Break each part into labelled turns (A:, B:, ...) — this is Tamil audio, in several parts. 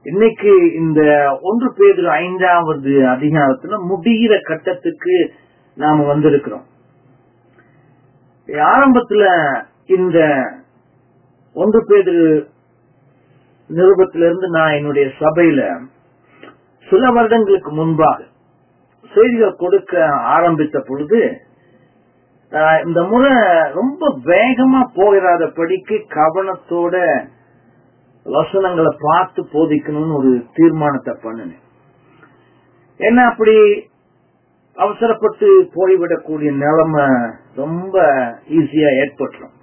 A: இன்னைக்கு இந்த ஒன்று பேர் ஐந்தாவது அதிகாரத்துல முடிகிற கட்டத்துக்கு நாம வந்திருக்கிறோம் ஆரம்பத்துல இந்த ஒன்று பேர் நிருபத்திலிருந்து நான் என்னுடைய சபையில சில வருடங்களுக்கு முன்பாக செய்திகள் கொடுக்க ஆரம்பித்த பொழுது ஆஹ், இந்த முறை ரொம்ப வேகமா போகிறாத படிக்கு கவனத்தோட வசனங்களை பார்த்து போதிக்கணும்னு ஒரு தீர்மானத்தை பண்ணினேன் என்ன அப்படி அவசரப்பட்டு போய்விடக்கூடிய நிலைமை ரொம்ப ஈஸியா ஏற்பட்டுரும்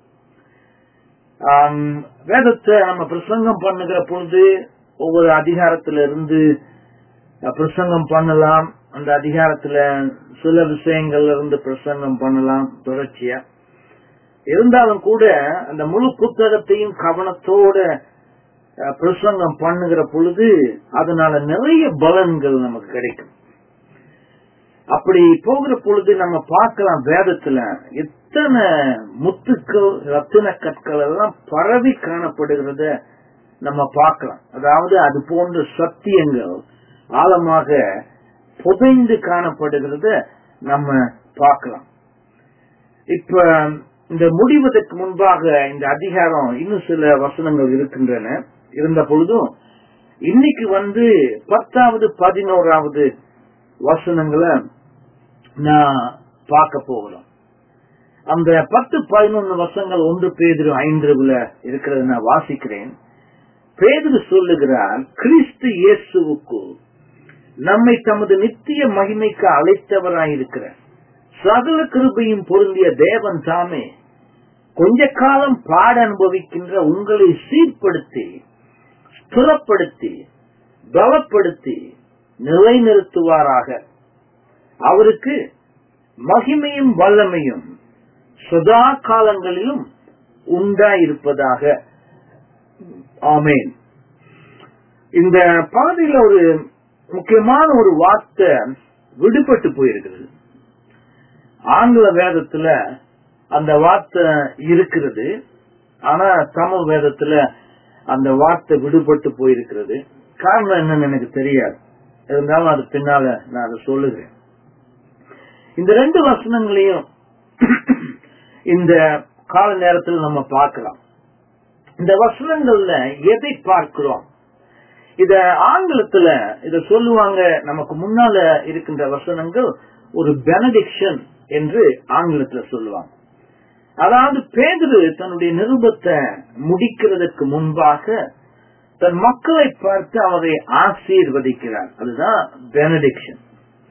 A: ஆம், வேதத்தை நம்ம பிரசங்கம் பண்ணுகிற பொழுது ஒவ்வொரு அதிகாரத்தில இருந்து அஹ், பிரசங்கம் பண்ணலாம் அந்த அதிகாரத்துல சில விஷயங்கள்ல இருந்து பிரசங்கம் பண்ணலாம் தொடர்ச்சியா இருந்தாலும் கூட அந்த முழு புத்தகத்தையும் கவனத்தோட அஹ், பிரசங்கம் பண்ணுகிற பொழுது அதனால நிறைய பலன்கள் நமக்கு கிடைக்கும் அப்படி போகிற பொழுது நம்ம பார்க்கலாம் வேதத்துல எத்தனை முத்துக்கள் ரத்தின கற்கள் எல்லாம் பரவி காணப்படுகிறத நம்ம பார்க்கலாம் அதாவது அது போன்ற சத்தியங்கள் ஆழமாக புதைந்து காணப்படுகிறத நம்ம பார்க்கலாம் இப்ப இந்த முடிவதற்கு முன்பாக இந்த அதிகாரம் இன்னும் சில வசனங்கள் இருக்கின்றன இருந்த பொழுதும் இன்னைக்கு வந்து பத்தாவது பதினோராவது வசனங்களை நான் பார்க்க போகிறோம் அந்த பத்து பதினொன்னு வருஷங்கள் ஒன்று பேதிரு ஐந்துல இருக்கிறது நான் வாசிக்கிறேன் பேதிரு சொல்லுகிறார் கிறிஸ்து இயேசுவுக்கு நம்மை தமது நித்திய மகிமைக்கு அழைத்தவராயிருக்கிற சகல கிருபையும் பொருந்திய தேவன் தாமே கொஞ்ச காலம் பாட அனுபவிக்கின்ற உங்களை சீர்படுத்தி ஸ்திரப்படுத்தி பலப்படுத்தி நிலைநிறுத்துவாராக அவருக்கு மகிமையும் வல்லமையும் சதா காலங்களிலும் உண்டாயிருப்பதாக ஆமேன் இந்த பாதையில ஒரு முக்கியமான ஒரு வார்த்தை விடுபட்டு போயிருக்கிறது ஆங்கில வேதத்துல அந்த வார்த்தை இருக்கிறது ஆனா தமிழ் வேதத்துல அந்த வார்த்தை விடுபட்டு போயிருக்கிறது காரணம் என்னன்னு எனக்கு தெரியாது இருந்தாலும் அது பின்னால நான் அதை சொல்லுகிறேன் இந்த ரெண்டு வசனங்களையும் இந்த கால நேரத்தில் நம்ம பார்க்கலாம் இந்த வசனங்கள்ல எதை பார்க்கிறோம் இத ஆங்கிலத்துல இத சொல்லுவாங்க நமக்கு முன்னால இருக்கின்ற வசனங்கள் ஒரு பெனடிக்ஷன் என்று ஆங்கிலத்துல சொல்லுவாங்க அதாவது பேதுரு தன்னுடைய நிருபத்தை முடிக்கிறதுக்கு முன்பாக தன் மக்களை பார்த்து அவரை ஆசீர்வதிக்கிறார் அதுதான் பெனடிக்ஷன்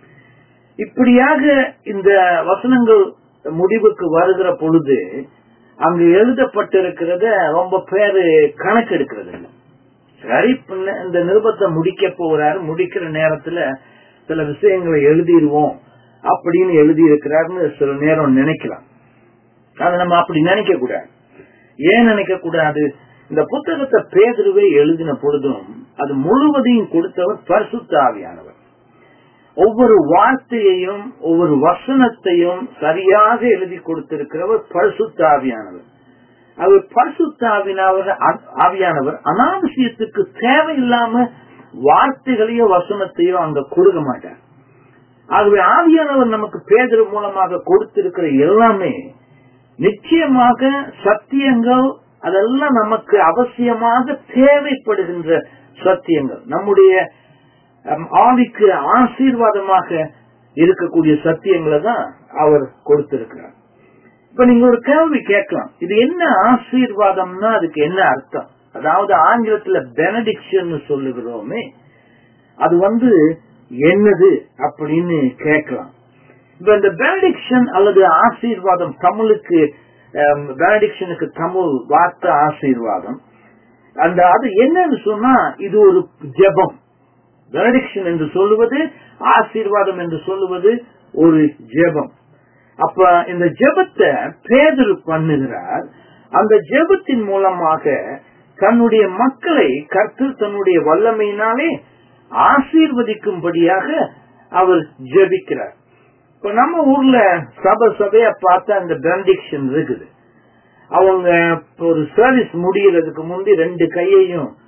A: இப்படியாக இந்த வசனங்கள் முடிவுக்கு வருகிற பொழுது அங்கு எழுதப்பட்டிருக்கிறத ரொம்ப பேரு கணக்கெடுக்கிறது இல்லை சரி பின்ன இந்த நிருபத்தை முடிக்க போகிறாரு முடிக்கிற நேரத்துல சில விஷயங்களை எழுதிடுவோம் அப்படின்னு எழுதி இருக்கிறாருன்னு சில நேரம் நினைக்கலாம் அதை நம்ம அப்படி நினைக்க கூடாது ஏன் நினைக்க கூடாது இந்த புத்தகத்தை பேதுருவே எழுதின பொழுதும் அது முழுவதையும் கொடுத்தவர் பரிசுத்த ஆவியானவர் ஒவ்வொரு வார்த்தையையும் ஒவ்வொரு வசனத்தையும் சரியாக எழுதி கொடுத்திருக்கிறவர் பரிசுத்த ஆவியானவர் அவர் பரிசுத்த ஆவியானவர் ஆவியானவர் அனாவசியத்துக்கு தேவையில்லாம வார்த்தைகளையோ வசனத்தையோ அங்க கொடுக்க மாட்டார் ஆகவே ஆவியானவர் நமக்கு பேதர் மூலமாக கொடுத்திருக்கிற எல்லாமே நிச்சயமாக சத்தியங்கள் அதெல்லாம் நமக்கு அவசியமாக தேவைப்படுகின்ற சத்தியங்கள் நம்முடைய அம், ஆவிக்கு ஆசீர்வாதமாக இருக்கக்கூடிய சத்தியங்களை தான் அவர் கொடுத்திருக்கிறார் இப்ப நீங்க ஒரு கேள்வி கேட்கலாம் இது என்ன ஆசீர்வாதம்னா அதுக்கு என்ன அர்த்தம் அதாவது ஆங்கிலத்துல பெனடிக்ஷன் சொல்லுகிறோமே அது வந்து என்னது அப்படின்னு கேட்கலாம் இப்ப இந்த பெனடிக்ஷன் அல்லது ஆசீர்வாதம் தமிழுக்கு பெனடிக்ஷனுக்கு தமிழ் வார்த்தை ஆசீர்வாதம் அந்த அது என்னன்னு சொன்னா இது ஒரு ஜெபம் பெனடிக்ஷன் என்று சொல்லுவது ஆசீர்வாதம் என்று சொல்லுவது ஒரு ஜெபம் அப்ப இந்த ஜெபத்தை பேதர் பண்ணுகிறார் அந்த ஜெபத்தின் மூலமாக தன்னுடைய மக்களை கர்த்தர் தன்னுடைய வல்லமையினாலே ஆசீர்வதிக்கும்படியாக அவர் ஜெபிக்கிறார் இப்ப நம்ம ஊர்ல சபை சபைய பார்த்தா அந்த பெனடிக்ஷன் இருக்குது அவங்க ஒரு சர்வீஸ் முடியறதுக்கு முந்தி ரெண்டு கையையும்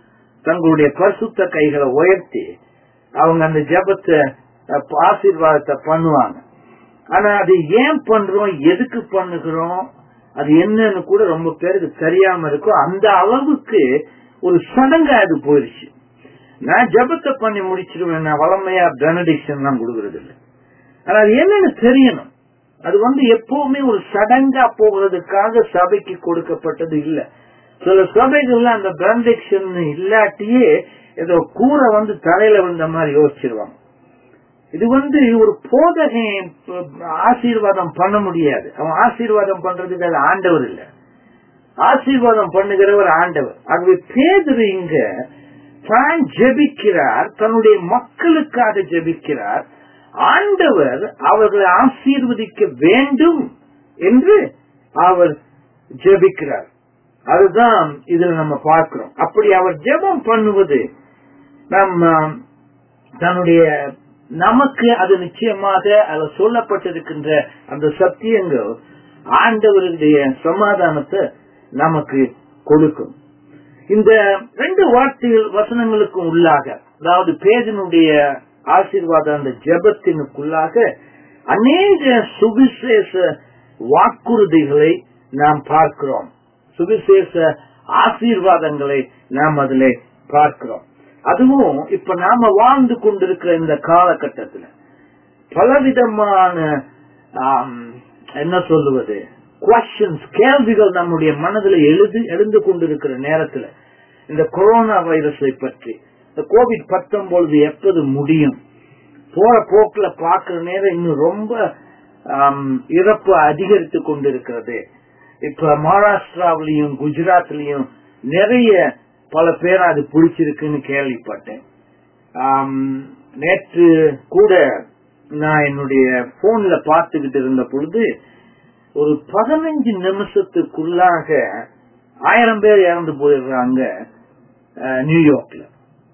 A: தங்களுடைய பரிசுத்த கைகளை உயர்த்தி அவங்க அந்த ஜெபத்தை அஹ், ஆசீர்வாதத்தை பண்ணுவாங்க ஆனா அது ஏன் பண்றோம் எதுக்கு பண்ணுகிறோம் அது என்னன்னு கூட ரொம்ப பேருக்கு தெரியாம இருக்கும் அந்த அளவுக்கு ஒரு சடங்கா அது போயிருச்சு நான் ஜெபத்தை பண்ணி முடிச்சிருவேன் நான் வளமையா பெனடிக்ஷன் எல்லாம் கொடுக்கறது இல்லை ஆனா அது என்னன்னு தெரியணும் அது வந்து எப்பவுமே ஒரு சடங்கா போகிறதுக்காக சபைக்கு கொடுக்கப்பட்டது இல்ல சில சபைகள்ல அந்த பெனடிக்ஷன் இல்லாட்டியே ஏதோ கூரை வந்து தலையில விழுந்த மாதிரி யோசிச்சிருவாங்க இது வந்து ஒரு போதகை ஆசீர்வாதம் பண்ண முடியாது அவன் ஆசீர்வாதம் பண்றதுக்கு அது ஆண்டவர் இல்ல ஆசீர்வாதம் பண்ணுகிறவர் ஆண்டவர் ஆகவே பேதுரு இங்க தான் ஜெபிக்கிறார் தன்னுடைய மக்களுக்காக ஜெபிக்கிறார் ஆண்டவர் அவர்களை ஆசீர்வதிக்க வேண்டும் என்று அவர் ஜெபிக்கிறார் அதுதான் இதுல நம்ம பார்க்கிறோம் அப்படி அவர் ஜெபம் பண்ணுவது நம்ம தன்னுடைய நமக்கு அது நிச்சயமாக அதுல சொல்லப்பட்டிருக்கின்ற அந்த சத்தியங்கள் ஆண்டவருடைய சமாதானத்தை நமக்கு கொடுக்கும் இந்த ரெண்டு வார்த்தைகள் வசனங்களுக்கும் உள்ளாக அதாவது பேதனுடைய ஆசீர்வாதம் அந்த ஜெபத்தினுக்குள்ளாக அநேக சுவிசேஷ வாக்குறுதிகளை நாம் பார்க்கிறோம் சுவிசேஷ ஆசீர்வாதங்களை நாம் அதிலே பார்க்கிறோம் அதுவும் இப்ப நாம வாழ்ந்து கொண்டிருக்கிற இந்த காலகட்டத்தில் பலவிதமான ஆம், என்ன சொல்லுவது கொஸ்டின்ஸ் கேள்விகள் நம்முடைய மனதில் எழுது எழுந்து கொண்டிருக்கிற நேரத்தில் இந்த கொரோனா வைரஸை பற்றி இந்த கோவிட் பத்தொன்பது எப்போது முடியும் போற போக்குல பாக்குற நேரம் இன்னும் ரொம்ப ஆம், இறப்பு அதிகரித்து கொண்டிருக்கிறது இப்ப மகாராஷ்டிராவிலையும் குஜராத்லயும் நிறைய பல பேர் அது பிடிச்சிருக்குன்னு கேள்விப்பட்டேன் ஆம், நேற்று கூட நான் என்னுடைய போன்ல பார்த்துக்கிட்டு இருந்த பொழுது ஒரு பதினஞ்சு நிமிஷத்துக்குள்ளாக ஆயிரம் பேர் இறந்து போயிடுறாங்க அஹ், நியூயார்க்ல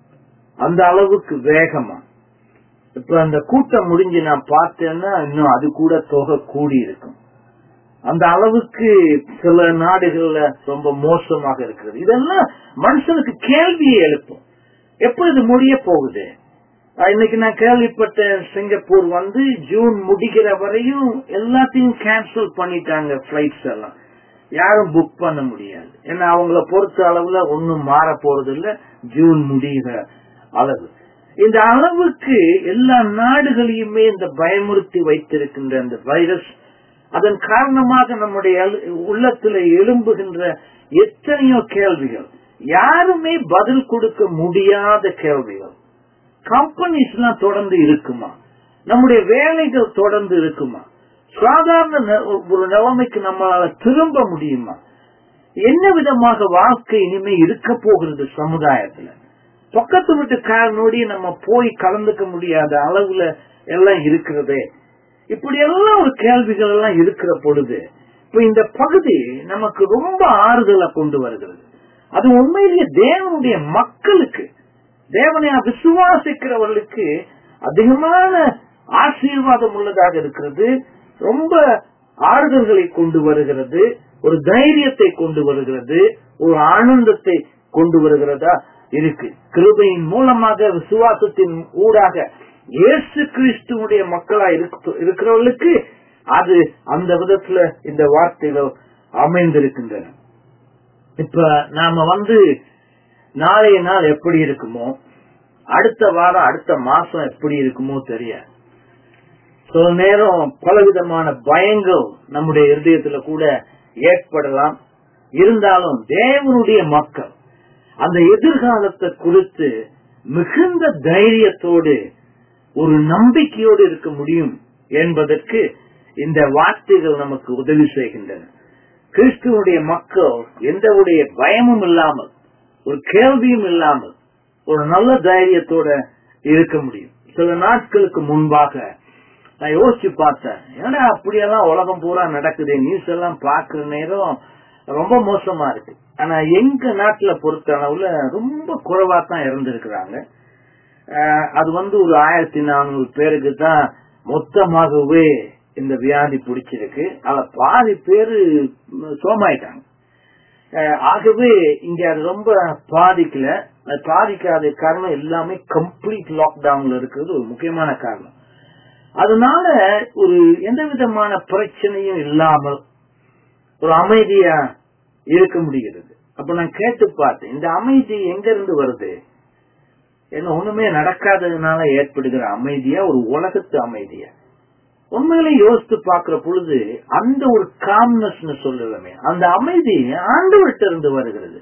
A: அந்த அளவுக்கு வேகமா இப்ப அந்த கூட்டம் முடிஞ்சு நான் பார்த்தேன்னா இன்னும் அது கூட தொகை கூடி இருக்கும் அந்த அளவுக்கு சில நாடுகள்ல ரொம்ப மோசமாக இருக்கிறது இதெல்லாம் மனுஷனுக்கு கேள்வியை எழுப்பும் எப்ப இது முடிய போகுது அஹ் இன்னைக்கு நான் கேள்விப்பட்டேன் சிங்கப்பூர் வந்து ஜூன் முடிக்கிற வரையும் எல்லாத்தையும் கேன்சல் பண்ணிட்டாங்க பிளைட்ஸ் எல்லாம் யாரும் புக் பண்ண முடியாது ஏன்னா அவங்கள பொறுத்த அளவுல ஒன்னும் மாற போறது இல்ல ஜூன் முடிகிற அளவு இந்த அளவுக்கு எல்லா நாடுகளையுமே இந்த பயமுறுத்தி வைத்திருக்கின்ற இந்த வைரஸ் அதன் காரணமாக நம்முடைய எழு- உள்ளத்துல எழும்புகின்ற எத்தனையோ கேள்விகள் யாருமே பதில் கொடுக்க முடியாத கேள்விகள் கம்பெனிஸ் எல்லாம் தொடர்ந்து இருக்குமா நம்முடைய வேலைகள் தொடர்ந்து இருக்குமா சாதாரண நெ- ஒரு நிலைமைக்கு நம்மளால திரும்ப முடியுமா என்ன விதமாக வாழ்க்கை இனிமே இருக்க போகிறது சமுதாயத்துல பக்கத்து வீட்டுக்காரனோடய நம்ம போய் கலந்துக்க முடியாத அளவுல எல்லாம் இருக்கிறதே இப்படி எல்லாம் ஒரு கேள்விகள் எல்லாம் இருக்கிற பொழுது இப்ப இந்த பகுதி நமக்கு ரொம்ப ஆறுதலை கொண்டு வருகிறது அது உண்மையிலேயே தேவனுடைய மக்களுக்கு தேவனை விசுவாசிக்கிறவர்களுக்கு அதிகமான ஆசீர்வாதம் உள்ளதாக இருக்கிறது ரொம்ப ஆறுதல்களை கொண்டு வருகிறது ஒரு தைரியத்தை கொண்டு வருகிறது ஒரு ஆனந்தத்தை கொண்டு வருகிறதா இருக்கு கிருபையின் மூலமாக விசுவாசத்தின் ஊடாக இயேசு கிறிஸ்துவுடைய மக்களா இருக்க- இருக்கிறவர்களுக்கு அது அந்த விதத்துல இந்த வார்த்தைகள் அமைந்திருக்கின்றன இப்ப நாம வந்து நாளைய நாள் எப்படி இருக்குமோ அடுத்த வாரம் அடுத்த மாசம் எப்படி இருக்குமோ தெரியாது சில நேரம் பலவிதமான பயங்கள் நம்முடைய இருதயத்துல கூட ஏற்படலாம் இருந்தாலும் தேவனுடைய மக்கள் அந்த எதிர்காலத்தை குறித்து மிகுந்த தைரியத்தோடு ஒரு நம்பிக்கையோடு இருக்க முடியும் என்பதற்கு இந்த வார்த்தைகள் நமக்கு உதவி செய்கின்றன கிறிஸ்துவனுடைய மக்கள் எந்தவுடைய பயமும் இல்லாமல் ஒரு கேள்வியும் இல்லாமல் ஒரு நல்ல தைரியத்தோட இருக்க முடியும் சில நாட்களுக்கு முன்பாக நான் யோசிச்சு பார்த்தேன் ஏன்னா அப்படியெல்லாம் உலகம் பூரா நடக்குது நியூஸ் எல்லாம் பாக்குற நேரம் ரொம்ப மோசமா இருக்கு ஆனா எங்க நாட்டுல பொறுத்த அளவுல ரொம்ப குறைவா தான் இறந்திருக்கிறாங்க அஹ் அது வந்து ஒரு ஆயிரத்தி நானூறு பேருக்கு தான் மொத்தமாகவே இந்த வியாதி பிடிச்சிருக்கு அதுல பாதி பேரு சோமாயிட்டாங்க அஹ், ஆகவே இங்க அது ரொம்ப பாதிக்கல அது பாதிக்காத காரணம் எல்லாமே கம்ப்ளீட் லாக்டவுன்ல இருக்கிறது ஒரு முக்கியமான காரணம் அதனால ஒரு எந்த விதமான பிரச்சனையும் இல்லாமல் ஒரு அமைதியா இருக்க முடிகிறது அப்ப நான் கேட்டு பார்த்தேன் இந்த அமைதி எங்க இருந்து வருது என்ன ஒண்ணுமே நடக்காததுனால ஏற்படுகிற அமைதியா ஒரு உலகத்து அமைதியா உண்மையிலே யோசித்து பார்க்கிற பொழுது அந்த ஒரு காம்னஸ் சொல்லலாமே அந்த அமைதி ஆண்டவர்கிட்ட இருந்து வருகிறது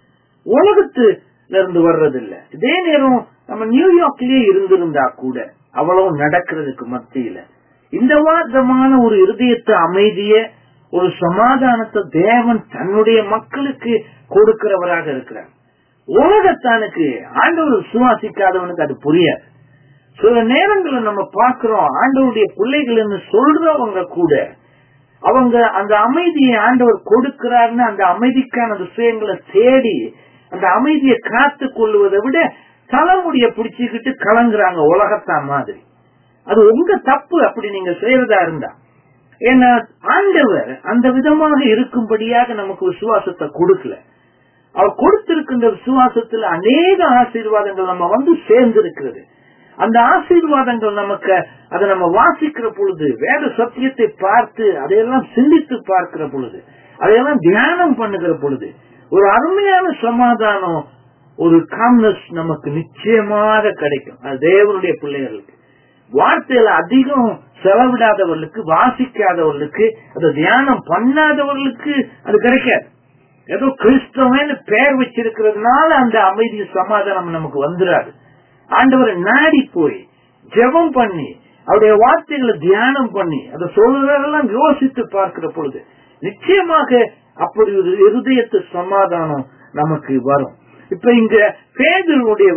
A: உலகத்துல இருந்து வர்றது இல்ல இதே நேரம் நம்ம நியூயார்க்லயே இருந்திருந்தா கூட அவ்வளவு நடக்கிறதுக்கு மத்தியில இந்த விதமான ஒரு இருதயத்து அமைதிய ஒரு சமாதானத்தை தேவன் தன்னுடைய மக்களுக்கு கொடுக்கிறவராக இருக்கிறார் உலகத்தானுக்கு ஆண்டவர் சுவாசிக்காதவனுக்கு அது புரியாது சில நேரங்களில் நம்ம பார்க்கிறோம் ஆண்டவருடைய பிள்ளைகள் சொல்றவங்க கூட அவங்க அந்த அமைதியை ஆண்டவர் கொடுக்கிறாருன்னு அந்த அமைதிக்கான விஷயங்களை தேடி அந்த அமைதியை காத்து கொள்வதை விட தலைமுடிய பிடிச்சுக்கிட்டு கலங்குறாங்க உலகத்தான் மாதிரி அது உங்க தப்பு அப்படி நீங்க செய்யறதா இருந்தா ஏன்னா ஆண்டவர் அந்த விதமாக இருக்கும்படியாக நமக்கு விசுவாசத்தை கொடுக்கல அவர் கொடுத்திருக்கின்ற விசுவாசத்துல அநேக ஆசீர்வாதங்கள் நம்ம வந்து சேர்ந்து இருக்கிறது அந்த ஆசீர்வாதங்கள் நமக்கு அதை நம்ம வாசிக்கிற பொழுது வேத சத்தியத்தை பார்த்து அதையெல்லாம் சிந்தித்து பார்க்கிற பொழுது அதையெல்லாம் தியானம் பண்ணுகிற பொழுது ஒரு அருமையான சமாதானம் ஒரு காம்னஸ் நமக்கு நிச்சயமாக கிடைக்கும் அது தேவனுடைய பிள்ளைகளுக்கு வார்த்தையில அதிகம் செலவிடாதவர்களுக்கு வாசிக்காதவர்களுக்கு அதை தியானம் பண்ணாதவர்களுக்கு அது கிடைக்காது ஏதோ கிறிஸ்தவன்னு பெயர் வச்சிருக்கிறதுனால அந்த அமைதி சமாதானம் நமக்கு வந்துடாது ஆண்டவரை நாடி போய் ஜெபம் பண்ணி அவருடைய வார்த்தைகளை தியானம் பண்ணி அதை சொல்றதெல்லாம் யோசித்து பார்க்கிற பொழுது நிச்சயமாக அப்படி ஒரு இருதயத்து சமாதானம் நமக்கு வரும் இப்ப இங்க பேதருடைய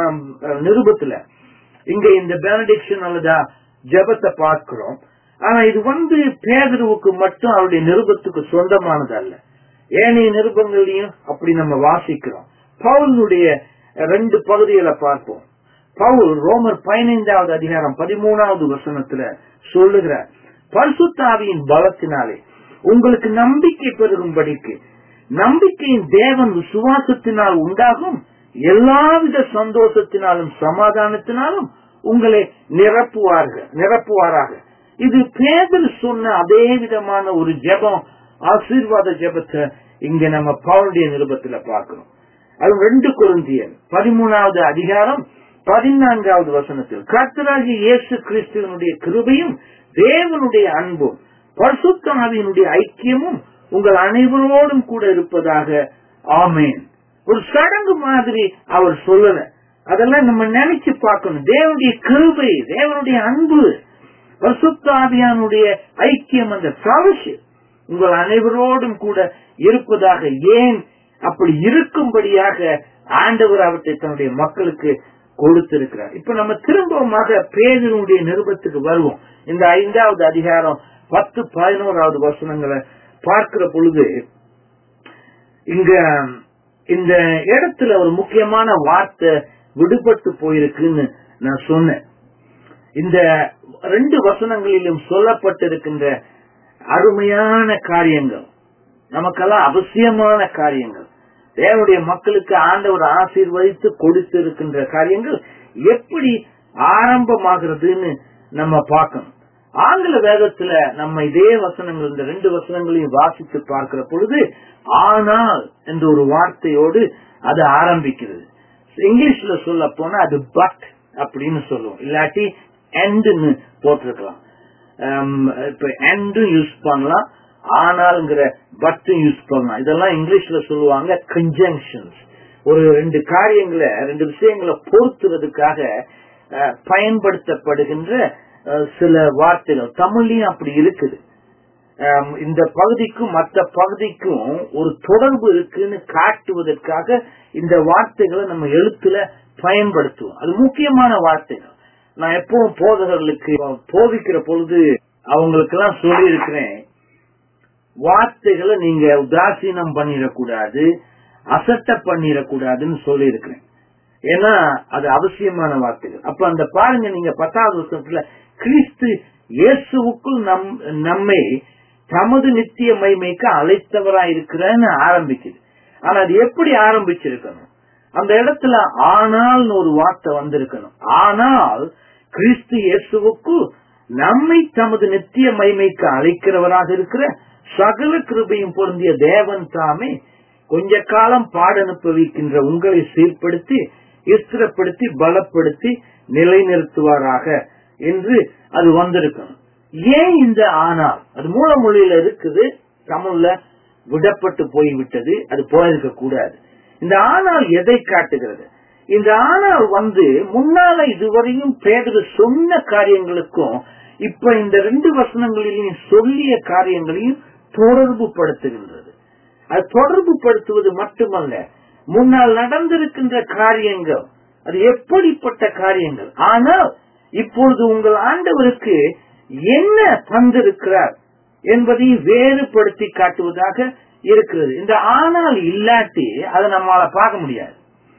A: நிருபத்துல இங்க இந்த பெனடிக்ஷன் அல்லதா ஜபத்தை பார்க்கிறோம் ஆனா இது வந்து பேதருவுக்கு மட்டும் அவருடைய நிருபத்துக்கு சொந்தமானது அல்ல ஏனைய நிருபங்களையும் அப்படி நம்ம வாசிக்கிறோம் பவுலுடைய ரெண்டு பகுதிகளை பார்ப்போம் பவுல் ரோமர் பதினைந்தாவது அதிகாரம் பதிமூணாவது வசனத்துல சொல்லுகிறார் பரிசுத்தாவியின் பலத்தினாலே உங்களுக்கு நம்பிக்கை பெருகும்படிக்கு நம்பிக்கையின் தேவன் விசுவாசத்தினால் உண்டாகும் எல்லாவித சந்தோஷத்தினாலும் சமாதானத்தினாலும் உங்களை நிரப்புவார்கள் நிரப்புவாராக இது பேதல் சொன்ன அதே விதமான ஒரு ஜெபம் ஆசீர்வாத ஜெபத்தை இங்க நம்ம பவுளுடைய நிருபத்துல பார்க்கிறோம் அது ரெண்டு குருந்தியன் பதிமூணாவது அதிகாரம் பதினான்காவது வசனத்தில் கர்த்தராகிய இயேசு கிறிஸ்துவனுடைய கிருபையும் தேவனுடைய அன்பும் பரிசுத்தாவியினுடைய ஐக்கியமும் உங்கள் அனைவரோடும் கூட இருப்பதாக ஆமேன் ஒரு சடங்கு மாதிரி அவர் சொல்லல அதெல்லாம் நம்ம நினைச்சு பார்க்கணும் தேவனுடைய கிருபை தேவனுடைய அன்பு பரிசுத்தாவியானுடைய ஐக்கியம் அந்த ஃபெலோஷிப் உங்கள் அனைவரோடும் கூட இருப்பதாக ஏன் அப்படி இருக்கும்படியாக ஆண்டவர் அவற்றை தன்னுடைய மக்களுக்கு கொடுத்திருக்கிறார் இப்ப நம்ம திரும்பவுமாக பேதனுடைய நிருபத்துக்கு வருவோம் இந்த ஐந்தாவது அதிகாரம் பத்து பதினோராவது வசனங்களை பார்க்கிற பொழுது இங்க இந்த இடத்துல ஒரு முக்கியமான வார்த்தை விடுபட்டு போயிருக்குன்னு நான் சொன்னேன் இந்த ரெண்டு வசனங்களிலும் சொல்லப்பட்டிருக்கின்ற அருமையான காரியங்கள் நமக்கெல்லாம் அவசியமான காரியங்கள் தேவனுடைய மக்களுக்கு ஆண்டவர் ஆசீர்வதித்து கொடுத்திருக்கின்ற காரியங்கள் எப்படி ஆரம்பமாகிறதுன்னு நம்ம பார்க்கணும் ஆங்கில வேதத்துல நம்ம இதே வசனங்கள் இந்த ரெண்டு வசனங்களையும் வாசித்து பார்க்கிற பொழுது ஆனால் என்ற ஒரு வார்த்தையோடு அது ஆரம்பிக்கிறது இங்கிலீஷ்ல சொல்ல போனா அது பட் அப்படின்னு சொல்லுவோம் இல்லாட்டி எண்டுன்னு போட்டிருக்கலாம் இப்ப எண்டும் யூஸ் பண்ணலாம் ஆனால்ங்கிற பட்டும் யூஸ் பண்ணலாம் இதெல்லாம் இங்கிலீஷ்ல சொல்லுவாங்க கன்ஜங்ஷன்ஸ் ஒரு ரெண்டு காரியங்களை ரெண்டு விஷயங்களை பொருத்துறதுக்காக பயன்படுத்தப்படுகின்ற சில வார்த்தைகள் தமிழ்லயும் அப்படி இருக்குது இந்த பகுதிக்கும் மற்ற பகுதிக்கும் ஒரு தொடர்பு இருக்குன்னு காட்டுவதற்காக இந்த வார்த்தைகளை நம்ம எழுத்துல பயன்படுத்துவோம் அது முக்கியமான வார்த்தைகள் நான் எப்பவும் போதகர்களுக்கு போதிக்கிற பொழுது அவங்களுக்கு எல்லாம் சொல்லி இருக்கிறேன் வார்த்தைகளை நீங்க உதாசீனம் பண்ணிடக்கூடாது அசட்ட பண்ணிடக்கூடாதுன்னு சொல்லி இருக்கிறேன் ஏன்னா அது அவசியமான வார்த்தைகள் அப்ப அந்த பாருங்க நீங்க பத்தாவது வருஷத்துல கிறிஸ்து இயேசுவுக்குள் நம் நம்மை தமது நித்திய மைமைக்கு அழைத்தவராய் இருக்கிறேன்னு ஆரம்பிக்குது ஆனா அது எப்படி ஆரம்பிச்சிருக்கணும் அந்த இடத்துல ஆனால் ஒரு வார்த்தை வந்திருக்கணும் ஆனால் கிறிஸ்து இயேசுவுக்கு நம்மை தமது நித்திய மைமைக்கு அழைக்கிறவராக இருக்கிற சகல கிருபையும் பொருந்திய தேவன் தாமே கொஞ்ச காலம் பாடனுப்பவிக்கின்ற உங்களை சீர்படுத்தி இஸ்திரப்படுத்தி பலப்படுத்தி நிலைநிறுத்துவாராக என்று அது வந்திருக்கணும் ஏன் இந்த ஆனால் அது மூல மொழியில இருக்குது தமிழ்ல விடப்பட்டு போய்விட்டது அது போயிருக்க கூடாது இந்த ஆனால் எதை காட்டுகிறது இந்த ஆனால் வந்து முன்னால இதுவரையும் பேதர் சொன்ன காரியங்களுக்கும் இப்ப இந்த ரெண்டு வசனங்களிலையும் சொல்லிய காரியங்களையும் தொடர்பு படுத்துகின்றது அது தொடர்பு படுத்துவது மட்டுமல்ல முன்னால் நடந்திருக்கின்ற காரியங்கள் அது எப்படிப்பட்ட காரியங்கள் ஆனால் இப்பொழுது உங்கள் ஆண்டவருக்கு என்ன தந்திருக்கிறார் என்பதை வேறுபடுத்தி காட்டுவதாக இருக்கிறது இந்த ஆனால் இல்லாட்டி அதை நம்மளால பார்க்க முடியாது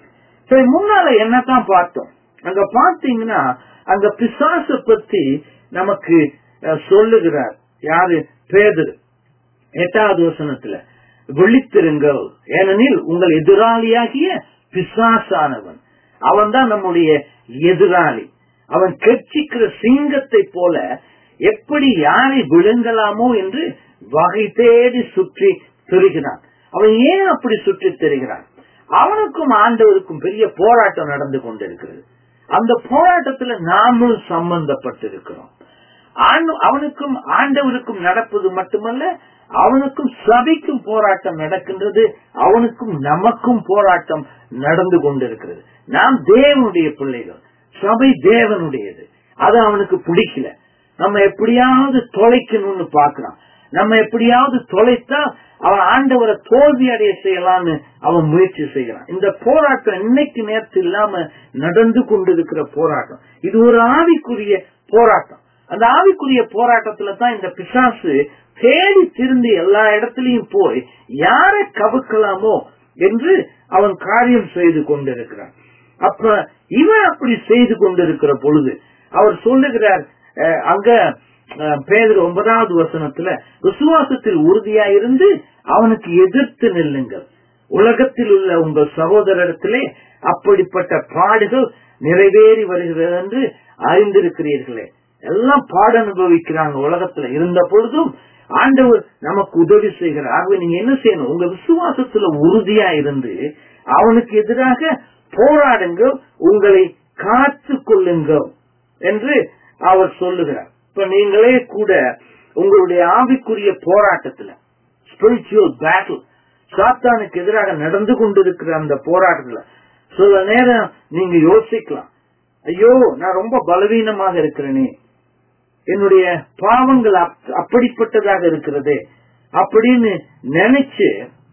A: சரி முன்னால என்னத்தான் பார்த்தோம் அங்க பார்த்தீங்கன்னா அங்க பிசாச பத்தி நமக்கு அஹ், சொல்லுகிறார் யாரு பேதர் எட்டாவது வசனத்துல விழித்திருங்கள் ஏனெனில் உங்கள் எதிராளியாகிய பிசாசானவன் அவன் தான் நம்முடைய எதிராளி அவன் கெர்ச்சிக்கிற சிங்கத்தை போல எப்படி யாரை விழுங்கலாமோ என்று வகை தேடி சுற்றி திரிகிறான் அவன் ஏன் அப்படி சுற்றி திரிகிறான் அவனுக்கும் ஆண்டவருக்கும் பெரிய போராட்டம் நடந்து கொண்டிருக்கிறது அந்த போராட்டத்துல நாமும் சம்பந்தப்பட்டிருக்கிறோம் ஆண்டு- அவனுக்கும் ஆண்டவருக்கும் நடப்பது மட்டுமல்ல அவனுக்கும் சபைக்கும் போராட்டம் நடக்கின்றது அவனுக்கும் நமக்கும் போராட்டம் நடந்து கொண்டிருக்கிறது நாம் தேவனுடைய பிள்ளைகள் சபை தேவனுடையது அது அவனுக்கு பிடிக்கல நம்ம எப்படியாவது தொலைக்கணும்னு பாக்குறான் நம்ம எப்படியாவது தொலைத்தா அவன் ஆண்டவரை தோல்வி அடைய செய்யலாம்னு அவன் முயற்சி செய்யறான் இந்த போராட்டம் இன்னைக்கு நேரத்து இல்லாம நடந்து கொண்டிருக்கிற போராட்டம் இது ஒரு ஆவிக்குரிய போராட்டம் அந்த ஆவிக்குரிய போராட்டத்துல தான் இந்த பிசாசு தேடி திருந்தி எல்லா இடத்துலயும் போய் யாரை கவுக்கலாமோ என்று அவன் காரியம் செய்து கொண்டிருக்கிறான் அப்ப இவன் அப்படி செய்து கொண்டிருக்கிற பொழுது அவர் சொல்லுகிறார் அஹ், அங்க அஹ், பேதுரு ஒன்பதாவது வசனத்துல விசுவாசத்தில் உறுதியாயிருந்து அவனுக்கு எதிர்த்து நில்லுங்கள் உலகத்தில் உள்ள உங்கள் சகோதரத்திலே அப்படிப்பட்ட பாடுகள் நிறைவேறி வருகிறது என்று அறிந்திருக்கிறீர்களே எல்லாம் பாட அனுபவிக்கிறாங்க உலகத்துல இருந்த பொழுதும் ஆண்டவர் நமக்கு உதவி செய்கிறார் ஆகவே நீங்க என்ன செய்யணும் உங்க விசுவாசத்துல உறுதியா இருந்து அவனுக்கு எதிராக போராடுங்கள் உங்களை காத்து கொள்ளுங்கள் என்று அவர் சொல்லுகிறார் இப்ப நீங்களே கூட உங்களுடைய ஆவிக்குரிய போராட்டத்துல ஸ்பிரிச்சுவல் பேட்டில் சாத்தானுக்கு எதிராக நடந்து கொண்டிருக்கிற அந்த போராட்டத்துல சில நேரம் நீங்க யோசிக்கலாம் ஐயோ நான் ரொம்ப பலவீனமாக இருக்கிறேனே என்னுடைய பாவங்கள் அப்- அப்படிப்பட்டதாக இருக்கிறதே அப்படின்னு நினைச்சு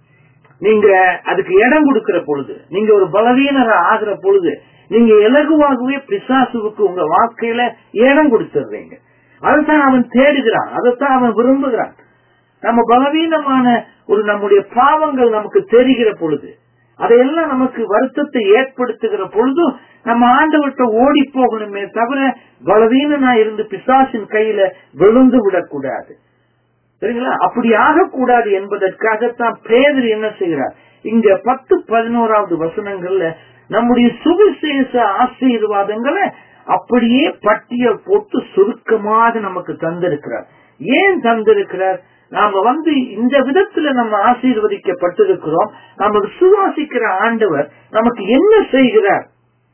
A: நீங்க அதுக்கு இடம் கொடுக்கிற பொழுது நீங்க ஒரு பலவீனரா ஆகிற பொழுது நீங்க இலகுவாகவே பிசாசுவுக்கு உங்க வாழ்க்கையில இடம் கொடுத்துடுறீங்க அதைத்தான் அவன் தேடுகிறான் அதைத்தான் அவன் விரும்புகிறான் நம்ம பலவீனமான ஒரு நம்முடைய பாவங்கள் நமக்கு தெரிகிற பொழுது அதையெல்லாம் நமக்கு வருத்தத்தை ஏற்படுத்துகிற பொழுதும் நம்ம ஆண்டவர்கிட்ட ஓடி போகணுமே தவிர பலவீனனா இருந்து பிசாசின் கையில விழுந்து விடக்கூடாது சரிங்களா அப்படி ஆகக்கூடாது என்பதற்காகத்தான் பேதர் என்ன செய்கிறார் இங்க பத்து பதினோராவது வசனங்கள்ல நம்முடைய சுவிசேஷ ஆசீர்வாதங்களை அப்படியே பட்டியல் போட்டு சுருக்கமாக நமக்கு தந்திருக்கிறார் ஏன் தந்திருக்கிறார் நாம வந்து இந்த விதத்துல நம்ம ஆசீர்வதிக்கப்பட்டிருக்கிறோம் நம்ம விசுவாசிக்கிற ஆண்டவர் நமக்கு என்ன செய்கிறார்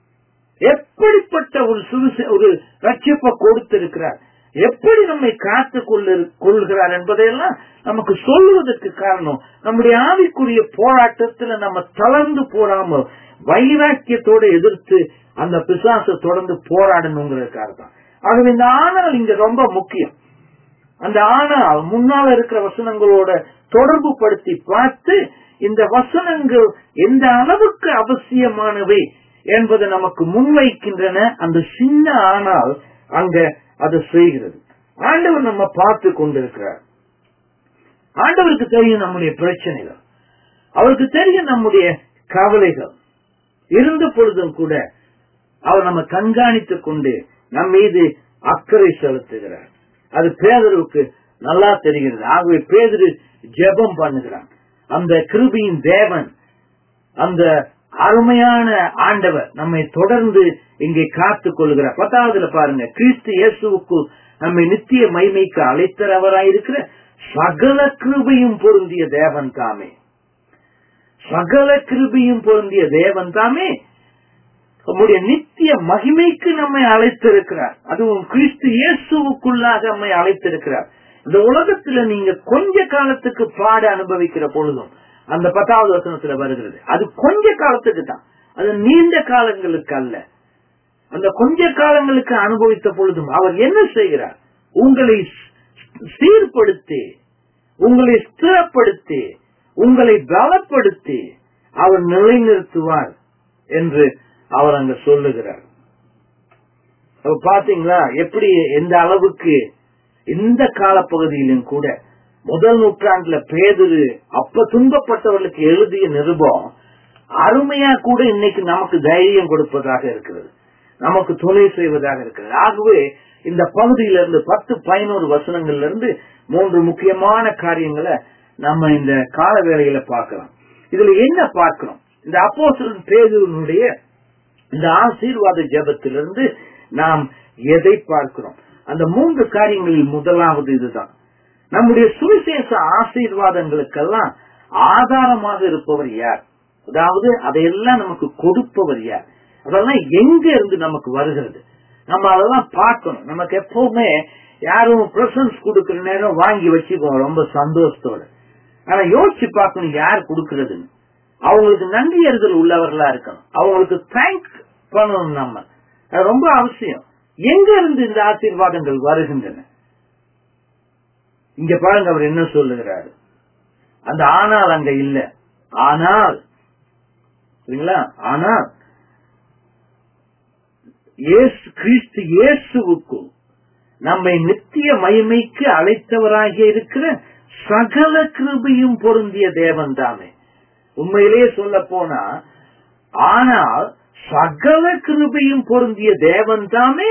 A: எப்படிப்பட்ட ஒரு சுவிசே ஒரு ரட்சிப்பை கொடுத்திருக்கிறார் எப்படி நம்மை காத்து கொள்ளு கொள்கிறார் என்பதையெல்லாம் நமக்கு சொல்லுவதற்கு காரணம் நம்முடைய ஆவிக்குரிய போராட்டத்துல நம்ம தளர்ந்து போடாம வைராக்கியத்தோட எதிர்த்து அந்த பிசாசை தொடர்ந்து போராடணுங்கிறதுக்காக தான் ஆகவே இந்த ஆனால் இங்க ரொம்ப முக்கியம் அந்த ஆனால் முன்னால இருக்கிற வசனங்களோட தொடர்பு படுத்தி பார்த்து இந்த வசனங்கள் எந்த அளவுக்கு அவசியமானவை என்பதை நமக்கு முன்வைக்கின்றன அந்த சின்ன ஆனால் அங்க அதை செய்கிறது ஆண்டவர் நம்ம பார்த்து கொண்டிருக்கிறார் ஆண்டவருக்கு தெரியும் நம்முடைய பிரச்சனைகள் அவருக்கு தெரியும் நம்முடைய கவலைகள் இருந்த பொழுதும் கூட அவர் நம்ம கண்காணித்துக் கொண்டு நம் மீது அக்கறை செலுத்துகிறார் அது பேதருக்கு நல்லா தெரிகிறது ஆகவே பேதுரு ஜெபம் பண்ணுகிறான் அந்த கிருபியின் தேவன் அந்த அருமையான ஆண்டவர் நம்மை தொடர்ந்து இங்கே காத்துக் கொள்கிறார் பத்தாவதுல பாருங்க கிறிஸ்து இயேசுவுக்கு நம்மை நித்திய மைமைக்கு அழைத்தரவராயிருக்கிற சகல கிருபையும் பொருந்திய தேவன் தாமே சகல கிருபையும் பொருந்திய தேவன் தாமே நம்முடைய நித்திய மகிமைக்கு நம்மை அழைத்திருக்கிறார் அதுவும் கிறிஸ்து இயேசுவுக்குள்ளாக நம்மை அழைத்திருக்கிறார் இந்த உலகத்துல நீங்க கொஞ்ச காலத்துக்கு பாட அனுபவிக்கிற பொழுதும் அந்த பத்தாவது வசனத்துல வருகிறது அது கொஞ்ச காலத்துக்கு தான் அது நீண்ட காலங்களுக்கு அல்ல அந்த கொஞ்ச காலங்களுக்கு அனுபவித்த பொழுதும் அவர் என்ன செய்கிறார் உங்களை சீர்படுத்தி உங்களை ஸ்திரப்படுத்தி உங்களை பலப்படுத்தி அவர் நிலைநிறுத்துவார் என்று அவர் அங்க சொல்லுகிறார் பாத்தீங்களா எப்படி எந்த அளவுக்கு இந்த காலப்பகுதியிலும் கூட முதல் நூற்றாண்டுல பேதுரு அப்ப துன்பப்பட்டவர்களுக்கு எழுதிய நிருபம் அருமையா கூட இன்னைக்கு நமக்கு தைரியம் கொடுப்பதாக இருக்கிறது நமக்கு துணை செய்வதாக இருக்கிறது ஆகவே இந்த பகுதியிலிருந்து பத்து பதினோரு வசனங்கள்ல இருந்து மூன்று முக்கியமான காரியங்களை நம்ம இந்த கால வேளையில பார்க்கலாம் இதுல என்ன பார்க்கிறோம் இந்த அப்போசலன் பேதுருனுடைய இந்த ஆசீர்வாத ஜபத்திலிருந்து நாம் எதை பார்க்கிறோம் அந்த மூன்று காரியங்களில் முதலாவது இதுதான் நம்முடைய சுவிசேஷ ஆசீர்வாதங்களுக்கெல்லாம் ஆதாரமாக இருப்பவர் யார் அதாவது அதையெல்லாம் நமக்கு கொடுப்பவர் யார் அதெல்லாம் எங்க இருந்து நமக்கு வருகிறது நம்ம அதெல்லாம் பார்க்கணும் நமக்கு எப்பவுமே யாரும் பிரசன்ஸ் கொடுக்கிற நேரம் வாங்கி வச்சுக்கோம் ரொம்ப சந்தோஷத்தோட ஆனா யோசிச்சு பார்க்கணும் யார் கொடுக்கறதுன்னு அவங்களுக்கு நன்றி அறிதல் உள்ளவர்களா இருக்கணும் அவங்களுக்கு தேங்க் பண்ணணும் நம்ம அது ரொம்ப அவசியம் எங்க இருந்து இந்த ஆசீர்வாதங்கள் வருகின்றன இங்க பாருங்க அவர் என்ன சொல்லுகிறாரு அந்த ஆனால் அங்க இல்ல ஆனால் சரிங்களா ஆனால் இயேசு கிறிஸ்து இயேசுவுக்கும் நம்மை நித்திய மகிமைக்கு அழைத்தவராகிய இருக்கிற சகல கிருபையும் பொருந்திய தேவன் தானே உண்மையிலேயே சொல்ல போனா ஆனால் சகல கிருபையும் பொருந்திய தேவன் தாமே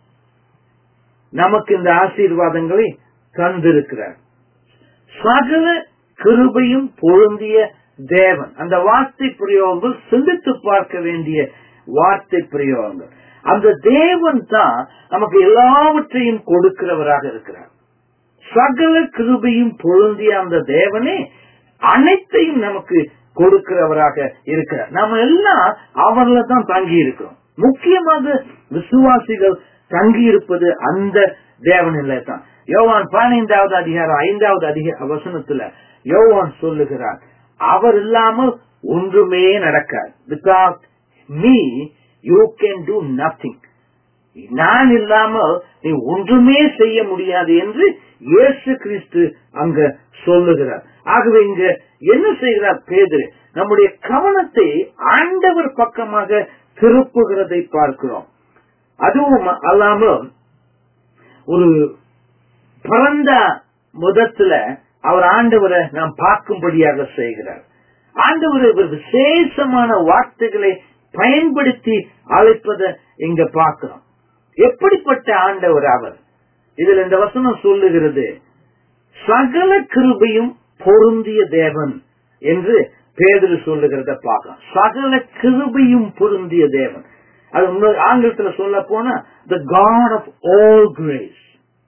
A: நமக்கு இந்த ஆசீர்வாதங்களை தந்திருக்கிறார் சகல கிருபையும் பொருந்திய தேவன் அந்த வார்த்தை பிரயோகங்கள் சிந்தித்து பார்க்க வேண்டிய வார்த்தை பிரயோகங்கள் அந்த தேவன் தான் நமக்கு எல்லாவற்றையும் கொடுக்கிறவராக இருக்கிறார் சகல கிருபையும் பொருந்திய அந்த தேவனே அனைத்தையும் நமக்கு கொடுக்கிறவராக இருக்கிறார் நம்ம எல்லாம் அவர்ல தான் தங்கி இருக்கிறோம் முக்கியமாக விசுவாசிகள் தங்கி இருப்பது அந்த தேவனில தான் யோவான் பதினைந்தாவது அதிகாரம் ஐந்தாவது அதிக வசனத்துல யோவான் சொல்லுகிறார் அவர் இல்லாமல் ஒன்றுமே நடக்காது because me you can do nothing நான் இல்லாமல் நீ ஒன்றுமே செய்ய முடியாது என்று இயேசு கிறிஸ்து அங்க சொல்லுகிறார் ஆகவே இங்க என்ன செய்கிறார் பேது நம்முடைய கவனத்தை ஆண்டவர் பக்கமாக திருப்புகிறதை பார்க்கிறோம் அதுவும் அல்லாமல் ஒரு பரந்த முதத்துல அவர் ஆண்டவரை நாம் பார்க்கும்படியாக செய்கிறார் ஆண்டவர் ஒரு விசேஷமான வார்த்தைகளை பயன்படுத்தி அழைப்பதை இங்க பார்க்கிறோம் எப்படிப்பட்ட ஆண்டவர் அவர் இதுல இந்த வசனம் சொல்லுகிறது சகல கிருபையும் பொருந்திய தேவன் என்று பேதரு சொல்லுகிறத பார்க்கலாம் சகல கிருபையும் பொருந்திய தேவன் அது ஆங்கிலத்துல சொல்ல போனா the God of all grace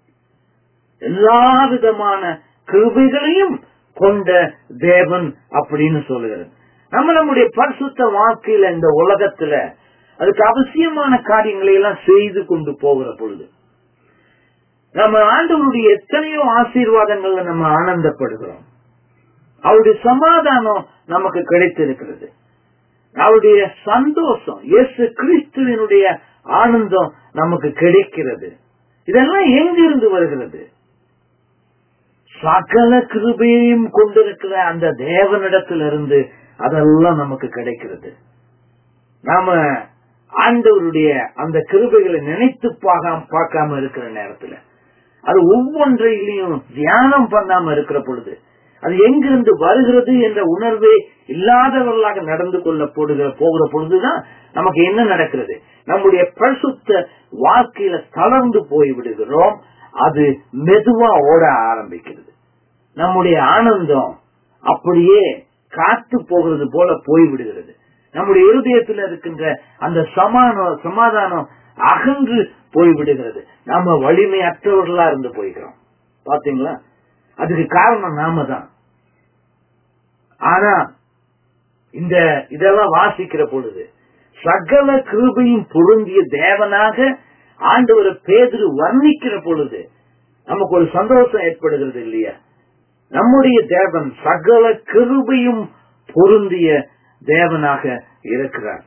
A: எல்லா விதமான கிருபைகளையும் கொண்ட தேவன் அப்படின்னு சொல்லுகிறது நம்ம நம்முடைய பரிசுத்த வாழ்க்கையில இந்த உலகத்துல அதுக்கு அவசியமான காரியங்களை எல்லாம் செய்து கொண்டு போகிற பொழுது நம்ம ஆண்டவருடைய எத்தனையோ ஆசீர்வாதங்கள்ல நம்ம ஆனந்தப்படுகிறோம் அவருடைய சமாதானம் நமக்கு கிடைத்திருக்கிறது அவருடைய சந்தோஷம் இயேசு கிறிஸ்துவனுடைய ஆனந்தம் நமக்கு கிடைக்கிறது இதெல்லாம் எங்கிருந்து வருகிறது சகல கிருபையையும் கொண்டிருக்கிற அந்த தேவனிடத்திலிருந்து அதெல்லாம் நமக்கு கிடைக்கிறது நாம ஆண்டவருடைய அந்த கிருபைகளை நினைத்து பார்க்காம பார்க்காம இருக்கிற நேரத்துல அது ஒவ்வொன்றையிலையும் தியானம் பண்ணாம இருக்கிற பொழுது அது எங்கிருந்து வருகிறது என்ற உணர்வே இல்லாதவர்களாக நடந்து கொள்ள போடுகிற போகிற பொழுதுதான் நமக்கு என்ன நடக்கிறது நம்முடைய பரிசுத்த வாழ்க்கையில தளர்ந்து போய் விடுகிறோம் அது மெதுவா ஓட ஆரம்பிக்கிறது நம்முடைய ஆனந்தம் அப்படியே காத்து போகிறது போல போய்விடுகிறது நம்முடைய இருதயத்தில் இருக்கின்ற அந்த சமானம் சமாதானம் அகன்று போய்விடுகிறது நாம வலிமையற்றவர்களா இருந்து போய்கிறோம் பாத்தீங்களா அதுக்கு காரணம் நாம தான் ஆனா இந்த இதெல்லாம் வாசிக்கிற பொழுது சகல கிருபையும் பொருந்திய தேவனாக ஆண்டவரை பேதிரு வர்ணிக்கிற பொழுது நமக்கு ஒரு சந்தோஷம் ஏற்படுகிறது இல்லையா நம்முடைய தேவன் சகல கிருபையும் பொருந்திய தேவனாக இருக்கிறார்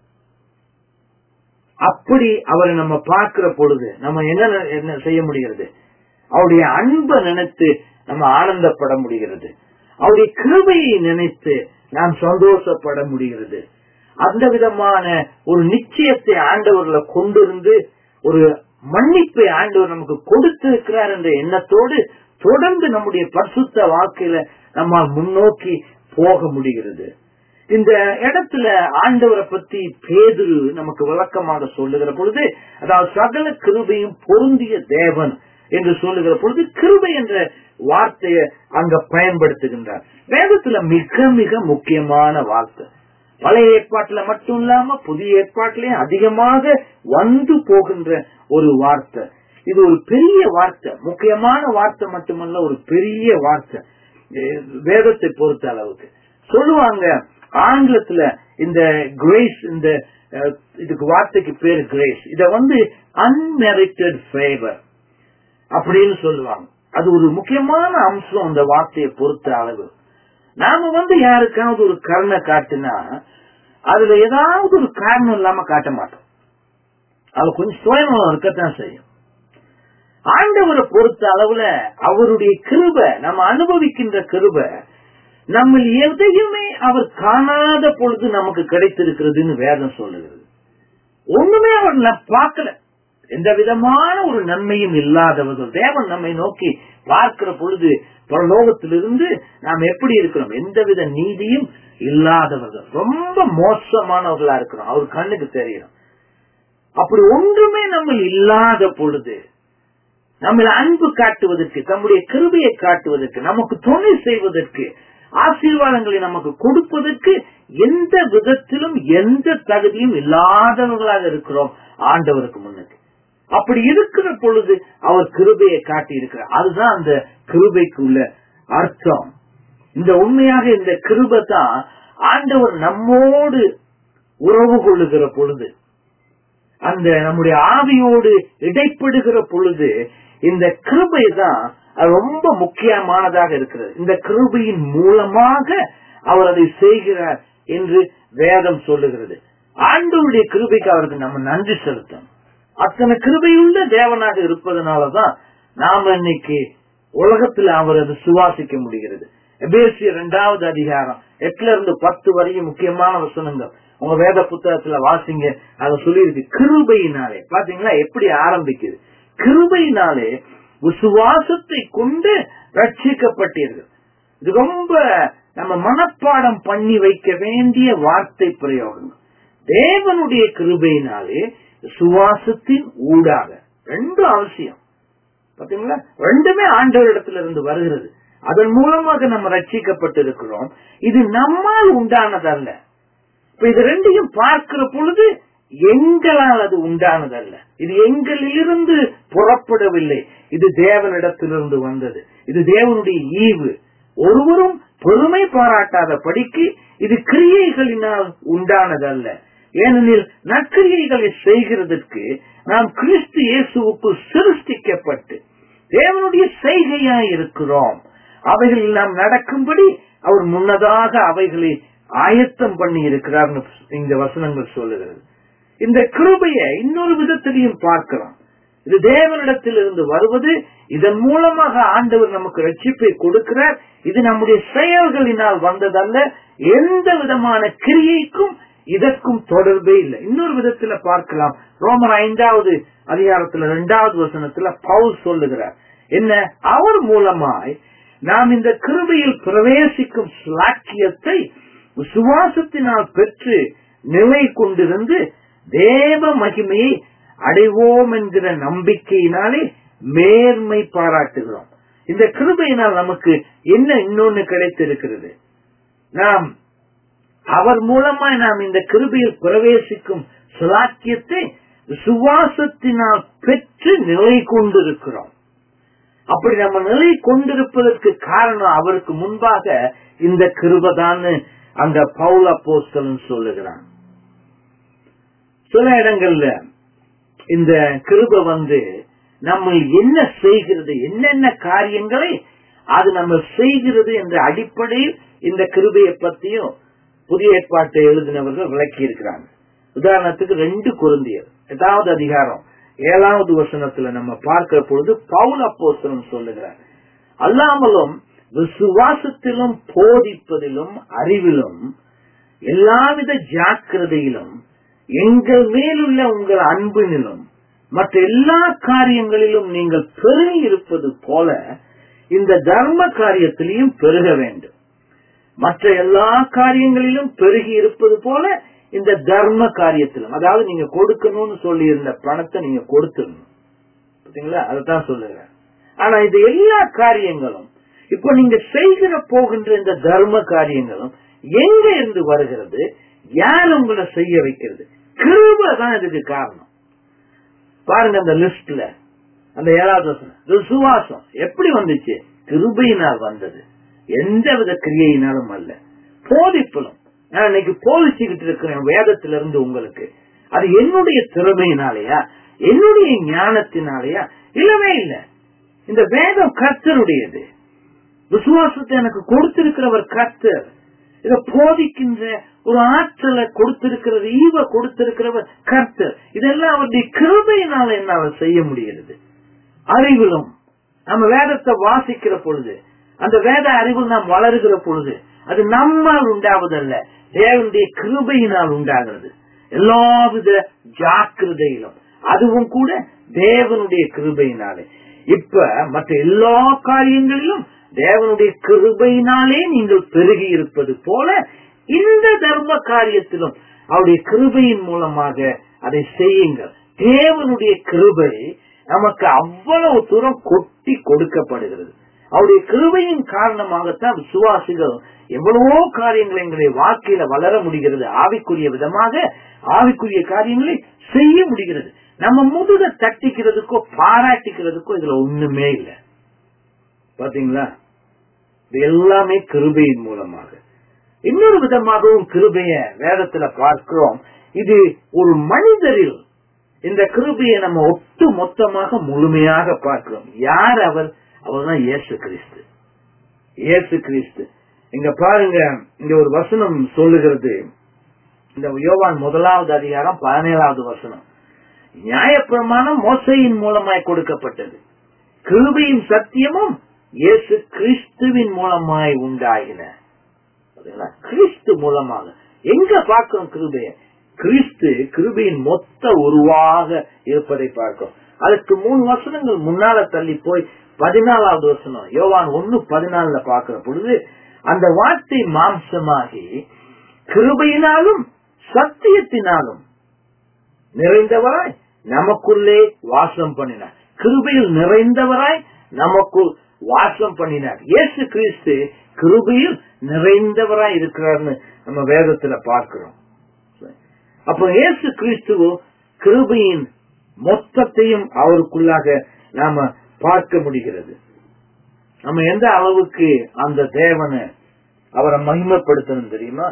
A: அப்படி அவரை நம்ம பார்க்கிற பொழுது நம்ம என்ன என்ன செய்ய முடிகிறது அவருடைய அன்பை நினைத்து நம்ம ஆனந்தப்பட முடிகிறது அவருடைய கிருபையை நினைத்து நாம் சந்தோஷப்பட முடிகிறது அந்த விதமான ஒரு நிச்சயத்தை ஆண்டவர்களை கொண்டிருந்து ஒரு மன்னிப்பை ஆண்டவர் நமக்கு கொடுத்திருக்கிறார் என்ற எண்ணத்தோடு தொடர்ந்து நம்முடைய பரிசுத்த வாழ்க்கையில நம்ம முன்னோக்கி போக முடிகிறது இந்த இடத்துல ஆண்டவரை பத்தி பேதுரு நமக்கு விளக்கமாக சொல்லுகிற பொழுது அதாவது சகல கிருபையும் பொருந்திய தேவன் என்று சொல்லுகிற பொழுது கிருபை என்ற வார்த்தையை அங்க பயன்படுத்துகின்றார் வேதத்துல மிக மிக முக்கியமான வார்த்தை பழைய ஏற்பாட்டுல மட்டும் இல்லாம புதிய ஏற்பாட்டிலேயும் அதிகமாக வந்து போகின்ற ஒரு வார்த்தை இது ஒரு பெரிய வார்த்தை முக்கியமான வார்த்தை மட்டுமல்ல ஒரு பெரிய வார்த்தை வேதத்தை பொறுத்த அளவுக்கு சொல்லுவாங்க ஆங்கிலத்துல இந்த கிரேஸ் இந்த இதுக்கு வார்த்தைக்கு பேர் கிரேஸ் இத வந்து அன்மெரிட்டட் ஃபேவர் அப்படின்னு சொல்லுவாங்க அது ஒரு முக்கியமான அம்சம் அந்த வார்த்தையை பொறுத்த அளவு நாம வந்து யாருக்காவது ஒரு கருணை காட்டினா அதுல ஏதாவது ஒரு காரணம் இல்லாம காட்ட மாட்டோம் அது கொஞ்சம் சுயநலம் இருக்கத்தான் செய்யும் ஆண்டவரை பொறுத்த அளவுல அவருடைய கிருப நம்ம அனுபவிக்கின்ற கிருப நம்ம எதையுமே அவர் காணாத பொழுது நமக்கு கிடைத்திருக்கிறதுன்னு வேதம் சொல்லுகிறது ஒண்ணுமே அவர் பார்க்கல எந்த விதமான ஒரு நன்மையும் இல்லாதவர்கள் தேவன் நம்மை நோக்கி பார்க்கிற பொழுது பரலோகத்திலிருந்து நாம் எப்படி இருக்கிறோம் எந்தவித நீதியும் இல்லாதவர்கள் ரொம்ப மோசமானவர்களா இருக்கிறோம் அவர் கண்ணுக்கு தெரியும் அப்படி ஒன்றுமே நம்ம இல்லாத பொழுது நம்ம அன்பு காட்டுவதற்கு தம்முடைய கிருபையை காட்டுவதற்கு நமக்கு துணை செய்வதற்கு ஆசீர்வாதங்களை நமக்கு கொடுப்பதற்கு எந்த விதத்திலும் எந்த தகுதியும் இல்லாதவர்களாக இருக்கிறோம் ஆண்டவருக்கு முன்னுக்கு அப்படி இருக்கிற பொழுது அவர் கிருபையை காட்டி இருக்கிறார் அதுதான் அந்த கிருபைக்கு உள்ள அர்த்தம் இந்த உண்மையாக இந்த கிருபை தான் ஆண்டவர் நம்மோடு உறவு கொள்ளுகிற பொழுது அந்த நம்முடைய ஆவியோடு இடைப்படுகிற பொழுது இந்த கிருபை தான் ரொம்ப முக்கியமானதாக இருக்கிறது இந்த கிருபையின் மூலமாக அவர் அதை செய்கிறார் என்று வேதம் சொல்லுகிறது ஆண்டவருடைய கிருபைக்கு அவருக்கு நம்ம நன்றி செலுத்தணும் அத்தனை கிருபையுள்ள தேவனாக இருப்பதனாலதான் நாம இன்னைக்கு உலகத்துல அவர் அதை சுவாசிக்க முடிகிறது எபேசிய இரண்டாவது அதிகாரம் எட்டுல இருந்து பத்து வரையும் முக்கியமான வசனங்கள் உங்க வேத புத்தகத்துல வாசிங்க அதை சொல்லியிருக்கு கிருபையினாலே பாத்தீங்களா எப்படி ஆரம்பிக்குது கிருபையினாலே விசுவாசத்தை கொண்டு ரட்சிக்கப்பட்டீர்கள் இது ரொம்ப நம்ம மனப்பாடம் பண்ணி வைக்க வேண்டிய வார்த்தை பிரயோகங்கள் தேவனுடைய கிருபையினாலே சுவாசத்தின் ஊடாக ரெண்டும் அவசியம் பாத்தீங்களா ரெண்டுமே ஆண்டவரிடத்துல இருந்து வருகிறது அதன் மூலமாக நம்ம ரட்சிக்கப்பட்டிருக்கிறோம் இது நம்மால் உண்டானதல்ல இப்ப இது ரெண்டையும் பார்க்கிற பொழுது எங்களால் அது உண்டானதல்ல இது எங்களிலிருந்து புறப்படவில்லை இது தேவனிடத்திலிருந்து வந்தது இது தேவனுடைய ஈவு ஒருவரும் பெருமை பாராட்டாத படிக்கு இது கிரியைகளினால் உண்டானதல்ல ஏனெனில் நற்கிரியைகளை செய்கிறதற்கு நாம் கிறிஸ்து இயேசுவுக்கு சிருஷ்டிக்கப்பட்டு தேவனுடைய செய்கையாய் இருக்கிறோம் அவைகளில் நாம் நடக்கும்படி அவர் முன்னதாக அவைகளை ஆயத்தம் பண்ணி இருக்கிறார் இந்த வசனங்கள் சொல்லுகிறது இந்த கிருபையை இன்னொரு விதத்திலையும் பார்க்கிறோம் இது தேவனிடத்தில் இருந்து வருவது இதன் மூலமாக ஆண்டவர் நமக்கு ரட்சிப்பை கொடுக்கிறார் இது நம்முடைய செயல்களினால் வந்ததல்ல எந்த விதமான கிரியைக்கும் இதற்கும் தொடர்பே இல்லை இன்னொரு விதத்துல பார்க்கலாம் ரோமர் ஐந்தாவது அதிகாரத்துல இரண்டாவது வசனத்துல பவுல் சொல்லுகிறார் என்ன அவர் மூலமாய் நாம் இந்த கிருபையில் பிரவேசிக்கும் சாக்கியத்தை சுவாசத்தினால் பெற்று நிலை கொண்டிருந்து தேவ மகிமையை அடைவோம் என்கிற நம்பிக்கையினாலே மேன்மை பாராட்டுகிறோம் இந்த கிருபையினால் நமக்கு என்ன இன்னொன்னு கிடைத்திருக்கிறது நாம் அவர் மூலமாய் நாம் இந்த கிருபையில் பிரவேசிக்கும் சுலாக்கியத்தை சுவாசத்தினால் பெற்று நிலை கொண்டிருக்கிறோம் அப்படி நம்ம நிலை கொண்டிருப்பதற்கு காரணம் அவருக்கு முன்பாக இந்த கிருபதான்னு அங்க பவுல போஸ்தலன் சொல்லுகிறான் சில இடங்கள்ல இந்த கிருப வந்து நம்ம என்ன செய்கிறது என்னென்ன காரியங்களை அது நம்ம செய்கிறது என்ற அடிப்படையில் இந்த கிருபையை பத்தியும் புதிய ஏற்பாட்டை எழுதினவர்கள் விளக்கி இருக்கிறாங்க உதாரணத்துக்கு ரெண்டு குருந்தியர் எதாவது அதிகாரம் ஏழாவது வசனத்துல நம்ம பார்க்கிற பொழுது பவுல் அப்போஸ்தலன் சொல்லுகிறார் அல்லாமலும் விசுவாசத்திலும் போதிப்பதிலும் அறிவிலும் எல்லாவித ஜாக்கிரதையிலும் எங்கள் மேலுள்ள உங்கள் அன்பினிலும் மற்ற எல்லா காரியங்களிலும் நீங்கள் பெருகி இருப்பது போல இந்த தர்ம காரியத்திலையும் பெருக வேண்டும் மற்ற எல்லா காரியங்களிலும் பெருகி இருப்பது போல இந்த தர்ம காரியத்திலும் அதாவது நீங்க கொடுக்கணும்னு சொல்லி இருந்த பணத்தை நீங்க கொடுத்துடணும் பாத்தீங்களா அதைத்தான் சொல்லுங்க ஆனா இது எல்லா காரியங்களும் இப்ப நீங்க செய்கிற போகின்ற இந்த தர்ம காரியங்களும் எங்க இருந்து வருகிறது யார் உங்களை செய்ய வைக்கிறது கிருப தான் இதுக்கு காரணம் பாருங்க அந்த லிஸ்ட்ல அந்த ஏழாவது வசனம் விசுவாசம் எப்படி வந்துச்சு கிருபையினால் வந்தது எந்த வித கிரியையினாலும் அல்ல போதிப்பிலும் நான் இன்னைக்கு போதிச்சுக்கிட்டு இருக்கிறேன் வேதத்திலிருந்து இருந்து உங்களுக்கு அது என்னுடைய திறமையினாலேயா என்னுடைய ஞானத்தினாலேயா இல்லவே இல்லை இந்த வேதம் கர்த்தருடையது விசுவாசத்தை எனக்கு கொடுத்திருக்கிறவர் கர்த்தர் இத போதிக்கின்ற ஒரு ஆற்றலை கொடுத்திருக்கிறது ஈவ கொடுத்திருக்கிறவர் கர்த்தர் இதெல்லாம் அவருடைய கிருபையினால என்னால செய்ய முடிகிறது அறிவிலும் நம்ம வேதத்தை வாசிக்கிற பொழுது அந்த வேத அறிவில் நாம் வளருகிற பொழுது அது நம்மால் உண்டாவதல்ல தேவனுடைய கிருபையினால் உண்டாகிறது எல்லாவித ஜாக்கிரதையிலும் அதுவும் கூட தேவனுடைய கிருபையினாலே இப்ப மற்ற எல்லா காரியங்களிலும் தேவனுடைய கிருபையினாலே நீங்கள் பெருகி இருப்பது போல இந்த தர்ம காரியத்திலும் அவருடைய கிருபையின் மூலமாக அதை செய்யுங்கள் தேவனுடைய கிருபை நமக்கு அவ்வளவு தூரம் கொட்டி கொடுக்கப்படுகிறது அவருடைய கிருபையின் காரணமாகத்தான் விசுவாசிகள் எவ்வளவோ காரியங்களை எங்களுடைய வாழ்க்கையில வளர முடிகிறது ஆவிக்குரிய விதமாக ஆவிக்குரிய காரியங்களை செய்ய முடிகிறது நம்ம முதுக தட்டிக்கிறதுக்கோ பாராட்டிக்கிறதுக்கோ இதுல ஒண்ணுமே இல்லை பாத்தீங்களா இது எல்லாமே கிருபையின் மூலமாக இன்னொரு விதமாகவும் கிருபைய வேதத்துல பார்க்கிறோம் இது ஒரு மனிதரில் இந்த கிருபையை நம்ம ஒட்டு மொத்தமாக முழுமையாக பார்க்கிறோம் யார் அவர் அவர் தான் இயேசு கிறிஸ்து இயேசு கிறிஸ்து இங்க பாருங்க இங்க ஒரு வசனம் சொல்லுகிறது இந்த யோவான் முதலாவது அதிகாரம் பதினேழாவது வசனம் நியாயப்பிரமாணம் மோசையின் மூலமாய் கொடுக்கப்பட்டது கிருபையின் சத்தியமும் இயேசு கிறிஸ்துவின் மூலமாய் உண்டாகின கிறிஸ்து மூலமாக எங்க பார்க்கிறோம் கிருபைய கிறிஸ்து கிருபையின் மொத்த உருவாக இருப்பதை பார்க்கிறோம் அதுக்கு மூணு வசனங்கள் முன்னால தள்ளி போய் பதினாலாவது வசனம் யோவான் ஒன்னு பதினாலுல பார்க்கிற பொழுது அந்த வார்த்தை மாம்சமாகி கிருபையினாலும் சத்தியத்தினாலும் நிறைந்தவராய் நமக்குள்ளே வாசம் பண்ணினார் கிருபையில் நிறைந்தவராய் நமக்குள் வாசம் பண்ணினார் இயேசு கிறிஸ்து கிருபையில் நிறைந்தவராய் இருக்கிறார்னு நம்ம வேதத்துல பார்க்கிறோம் அப்ப இயேசு கிறிஸ்துவோ கிருபையின் மொத்தத்தையும் அவருக்குள்ளாக நாம பார்க்க முடிகிறது நம்ம எந்த அளவுக்கு அந்த தேவனை அவரை மகிமைப்படுத்தணும் தெரியுமா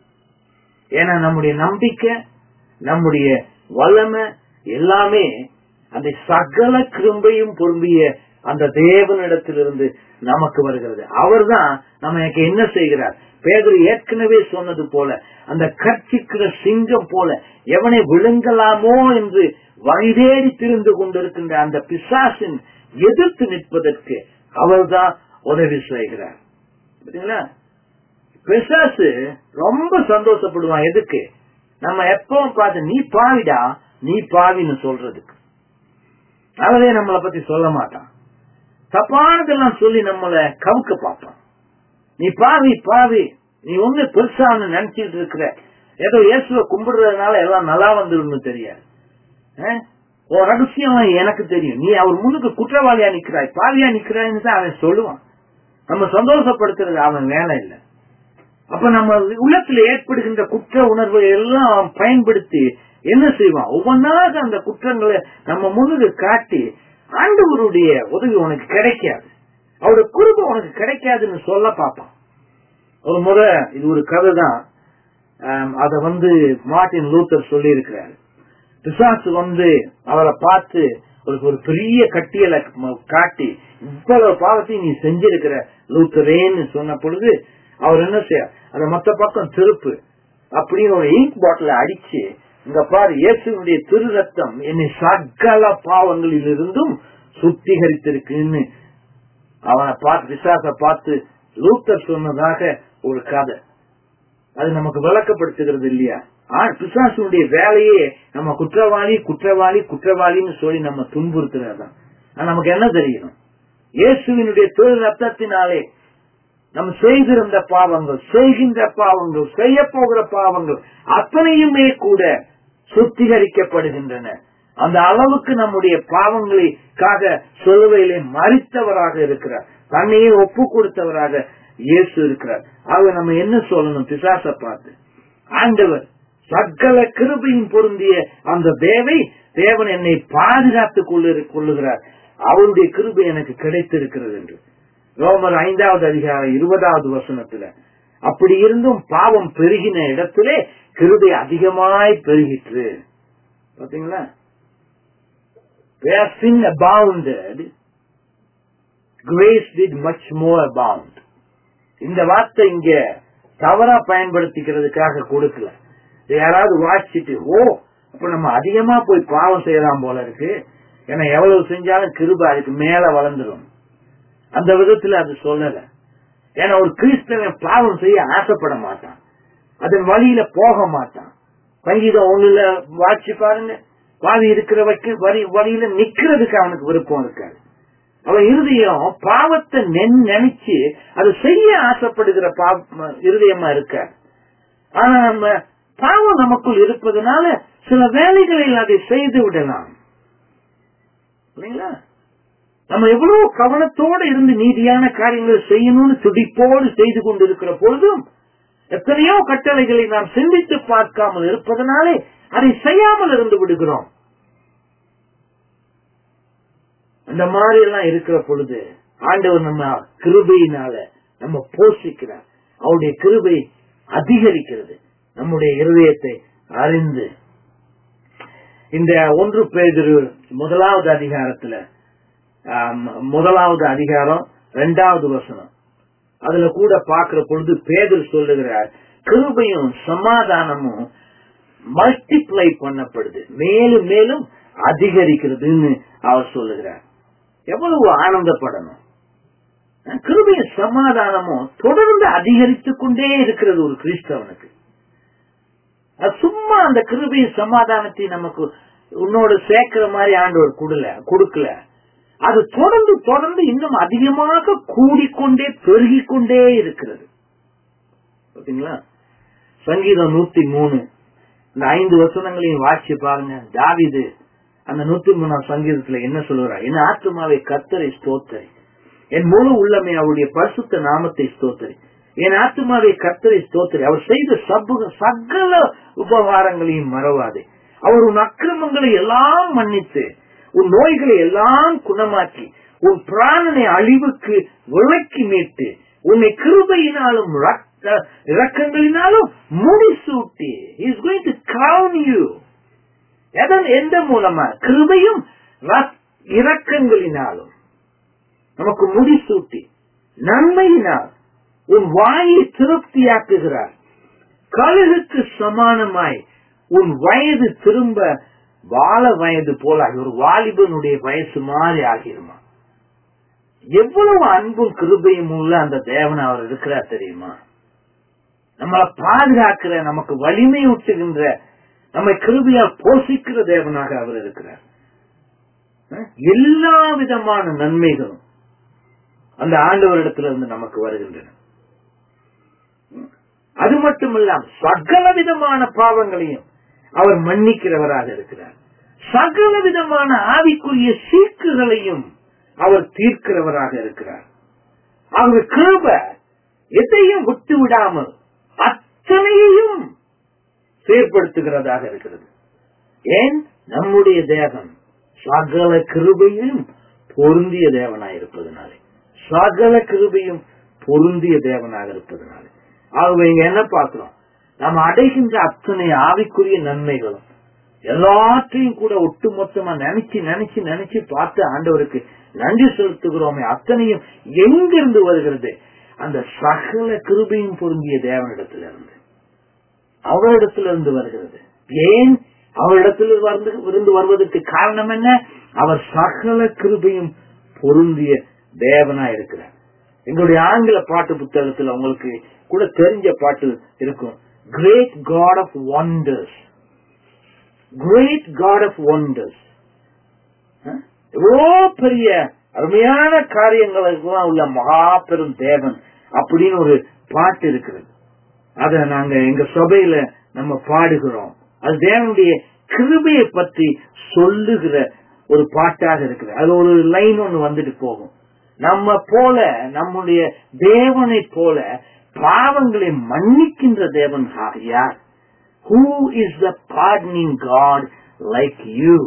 A: ஏன்னா நம்முடைய நம்பிக்கை நம்முடைய வல்லமை எல்லாமே அந்த சகல கிரும்பையும் பொருந்திய அந்த தேவனிடத்திலிருந்து நமக்கு வருகிறது அவர்தான் நமக்கு என்ன செய்கிறார் பேதர் ஏற்கனவே சொன்னது போல அந்த கட்சிக்கிற சிங்கம் போல எவனை விழுங்கலாமோ என்று வழிதேடி திரிந்து கொண்டிருக்கின்ற அந்த பிசாசின் எதிர்த்து நிற்பதற்கு அவர்தான் உதவி செய்கிறார் பாத்தீங்களா பிசாசு ரொம்ப சந்தோஷப்படுவான் எதுக்கு நம்ம எப்பவும் பார்த்து நீ பாவிடா நீ பாவின்னு சொல்றதுக்கு அவரே நம்மளை பத்தி சொல்ல மாட்டான் தப்பானதெல்லாம் சொல்லி நம்மளை கவுக்க பார்ப்பான் நீ பாவி பாவி நீ ஒண்ணு பெருசா நினைச்சிட்டு இருக்கிற ஏதோ இயேசுவ கும்பிடுறதுனால எல்லாம் நல்லா வந்துடும் தெரியாது ஓ ரகசியம் எனக்கு தெரியும் நீ அவர் முன்னுக்கு குற்றவாளியா நிக்கிறாய் பாவியா நிக்கிறாய்ன்னு தான் அவன் சொல்லுவான் நம்ம சந்தோஷப்படுத்துறது அவன் வேலை இல்லை அப்ப நம்ம உள்ளத்துல ஏற்படுகின்ற குற்ற உணர்வை எல்லாம் பயன்படுத்தி என்ன செய்வான் ஒவ்வொன்றாக அந்த குற்றங்களை நம்ம முன்னுக்கு காட்டி ஆண்டவருடைய உதவி உனக்கு கிடைக்காது அவருடைய குறும்பு உனக்கு கிடைக்காதுன்னு சொல்ல பார்ப்பான் ஒரு முறை இது ஒரு கதை தான் அத வந்து மார்டின் லூத்தர் சொல்லி இருக்கிறாரு பிசாசு வந்து அவரை பார்த்து ஒரு ஒரு பெரிய கட்டியலை காட்டி இவ்வளவு பாவத்தையும் நீ செஞ்சிருக்கிற லூத்தரேன்னு சொன்ன பொழுது அவர் என்ன செய்ய அந்த மொத்த பக்கம் திருப்பு அப்படின்னு ஒரு இங்க் பாட்டில அடிச்சு இங்க பாரு இயேசுடைய திரு ரத்தம் என்னை சகல பாவங்களில் இருந்தும் சுத்திகரித்திருக்குன்னு அவனை பார்த்து விசாச பார்த்து லூத்தர் சொன்னதாக ஒரு கதை அது நமக்கு விளக்கப்படுத்துகிறது இல்லையா பிசாசுடைய வேலையே நம்ம குற்றவாளி குற்றவாளி குற்றவாளின்னு சொல்லி நம்ம துன்புறுத்துறதுதான் நமக்கு என்ன தெரியணும் இயேசுவினுடைய தொழில் ரத்தத்தினாலே நம்ம செய்திருந்த பாவங்கள் செய்கின்ற பாவங்கள் செய்ய போகிற பாவங்கள் அத்தனையுமே கூட சுத்திகரிக்கப்படுகின்றன அந்த அளவுக்கு நம்முடைய பாவங்களுக்காக சிலுவையிலே மறித்தவராக இருக்கிறார் தன்னையே ஒப்பு கொடுத்தவராக இயேசு இருக்கிறார் ஆக நம்ம என்ன சொல்லணும் பிசாச பார்த்து ஆண்டவர் சகல கிருபையும் பொருந்திய அந்த தேவை தேவன் என்னை பாதுகாத்துக் கொள்ளுகிறார் அவருடைய கிருபை எனக்கு கிடைத்திருக்கிறது என்று ரோமர் ஐந்தாவது அதிகாரம் இருபதாவது வசனத்துல அப்படி இருந்தும் பாவம் பெருகின இடத்திலே கிருபை அதிகமாய் பெருகிற்று பாத்தீங்களா Where sin abounded, grace did much more abound. இந்த வார்த்தை இங்க தவறா பயன்படுத்திக்கிறதுக்காக கொடுக்கல யாராவது வாசிச்சுட்டு ஓ அப்ப நம்ம அதிகமா போய் பாவம் செய்யலாம் போல இருக்கு ஏன்னா எவ்வளவு செஞ்சாலும் கிருப அதுக்கு மேல வளர்ந்துடும் அந்த விதத்துல அது சொல்லல ஏன்னா ஒரு கிறிஸ்தவன் பாவம் செய்ய ஆசைப்பட மாட்டான் அதன் வழியில போக மாட்டான் சங்கீதம் ஒண்ணுல வாட்சி பாருங்க பாவி இருக்கிற வைக்க வழி வழியில நிக்கிறதுக்கு அவனுக்கு விருப்பம் இருக்காது அவன் இருதயம் பாவத்தை நினைச்சு அது செய்ய ஆசைப்படுகிற இருதயமா இருக்க ஆனா நம்ம பாவம் நமக்குள் இருப்பதனால சில வேலைகளில் அதை செய்து விடலாம் இல்லைங்களா நம்ம எவ்வளவு கவனத்தோடு இருந்து நீதியான காரியங்களை செய்யணும்னு துடிப்போடு செய்து கொண்டிருக்கிற பொழுதும் எத்தனையோ கட்டளைகளை நாம் சிந்தித்து பார்க்காமல் இருப்பதனாலே அதை செய்யாமல் இருந்து விடுகிறோம் அந்த மாதிரி எல்லாம் இருக்கிற பொழுது ஆண்டவர் நம்ம கிருபையினால நம்ம போஷிக்கிறார் அவருடைய கிருபை அதிகரிக்கிறது நம்முடைய இருதயத்தை அறிந்து இந்த ஒன்று பேதிரு முதலாவது அதிகாரத்துல முதலாவது அதிகாரம் இரண்டாவது வசனம் அதுல கூட பாக்குற பொழுது பேதர் சொல்லுகிறார் கிருபையும் சமாதானமும் மல்டிப்ளை பண்ணப்படுது மேலும் மேலும் அதிகரிக்கிறதுன்னு அவர் சொல்லுகிறார் எவ்வளவு ஆனந்தப்படணும் கிருபைய சமாதானமும் தொடர்ந்து அதிகரித்துக் கொண்டே இருக்கிறது ஒரு கிறிஸ்தவனுக்கு சும்மா அந்த கிருபைய சமாதானத்தை நமக்கு உன்னோட சேர்க்கிற மாதிரி ஆண்டவர் கொடுல கொடுக்கல அது தொடர்ந்து தொடர்ந்து இன்னும் அதிகமாக கூடிக்கொண்டே பெருகிக் கொண்டே இருக்கிறது பாத்தீங்களா சங்கீதம் நூத்தி மூணு இந்த ஐந்து வசனங்களையும் வாட்சி பாருங்க தாவிது அந்த நூத்தி மூணாம் சங்கீதத்துல என்ன சொல்லுறார் என் ஆத்மாவை கத்தரை ஸ்தோத்தரி என் முழு உள்ளமே அவருடைய பரிசுத்த நாமத்தை ஸ்தோத்தரி என் ஆத்மாவை கத்தரை ஸ்தோத்தரி அவர் செய்த சபுக சகல உபகாரங்களையும் மறவாதே அவர் உன் அக்கிரமங்களை எல்லாம் மன்னித்து உன் நோய்களை எல்லாம் குணமாக்கி உன் பிராணனை அழிவுக்கு விளக்கி மீட்டு உன்னை கிருபையினாலும் இறக்கங்களினாலும் முடிசூட்டி is going to crown you எதன் எந்த மூலமா கிருபையும் இரக்கங்களினாலும் நமக்கு முடிசூட்டி நன்மையினால் உன் வாயை திருப்தியாக்குகிறார் கழுகுக்கு சமானமாய் உன் வயது திரும்ப வாழ வயது போல ஒரு வாலிபனுடைய வயசு மாதிரி ஆகிருமா எவ்வளவு அன்பும் கிருபையும் உள்ள அந்த தேவன் அவர் இருக்கிறார் தெரியுமா நம்மளை பாதுகாக்கிற நமக்கு வலிமை ஊட்டுகின்ற நம்மை கிருபையால் போஷிக்கிற தேவனாக அவர் இருக்கிறார் எல்லா விதமான நன்மைகளும் அந்த ஆண்டவரிடத்திலிருந்து நமக்கு வருகின்றன அது மட்டுமல்லாம சகல விதமான பாவங்களையும் அவர் மன்னிக்கிறவராக இருக்கிறார் சகல விதமான ஆவிக்குரிய சீக்குகளையும் அவர் தீர்க்கிறவராக இருக்கிறார் ஆகவே கிருப எதையும் விட்டு விடாமல் அத்தனையையும் செயற்படுத்துகிறதாக இருக்கிறது ஏன் நம்முடைய தேவன் சகல கிருபையும் பொருந்திய தேவனாயிருப்பதனாலே சகல கிருபையும் பொருந்திய தேவனாக இருப்பதனாலே ஆகவே இங்க என்ன பார்க்கிறோம் நாம் அடைகின்ற அத்தனை ஆவிக்குரிய நன்மைகளும் எல்லாத்தையும் கூட ஒட்டுமொத்தமா நினைச்சு நினைச்சு நினைச்சு பார்த்து ஆண்டவருக்கு நன்றி செலுத்துகிறோமே அத்தனையும் எங்கிருந்து வருகிறது அந்த சகல கிருபையும் பொருந்திய தேவனிடத்திலிருந்து அவரிடத்திலிருந்து வருகிறது ஏன் அவரிடத்தில் வந்து இருந்து வருவதற்கு காரணம் என்ன அவர் சகல கிருபையும் பொருந்திய தேவனா இருக்கிறார் எங்களுடைய ஆங்கில பாட்டு புத்தகத்தில் உங்களுக்கு கூட தெரிஞ்ச பாட்டு இருக்கும் great God of wonders great God of wonders எவ்வளோ பெரிய அருமையான காரியங்களுக்கெல்லாம் உள்ள மகா பெரும் தேவன் அப்படின்னு ஒரு பாட்டு இருக்கிறது அத நாங்க எங்க சபையில நம்ம பாடுகிறோம் அது தேவனுடைய கிருபையை பற்றி சொல்லுகிற ஒரு பாட்டாக இருக்குது அது ஒரு லைன் ஒண்ணு வந்துட்டு போகும் நம்ம போல நம்முடைய தேவனை போல பாவங்களை மன்னிக்கின்ற தேவன் யார் who is the pardoning God like you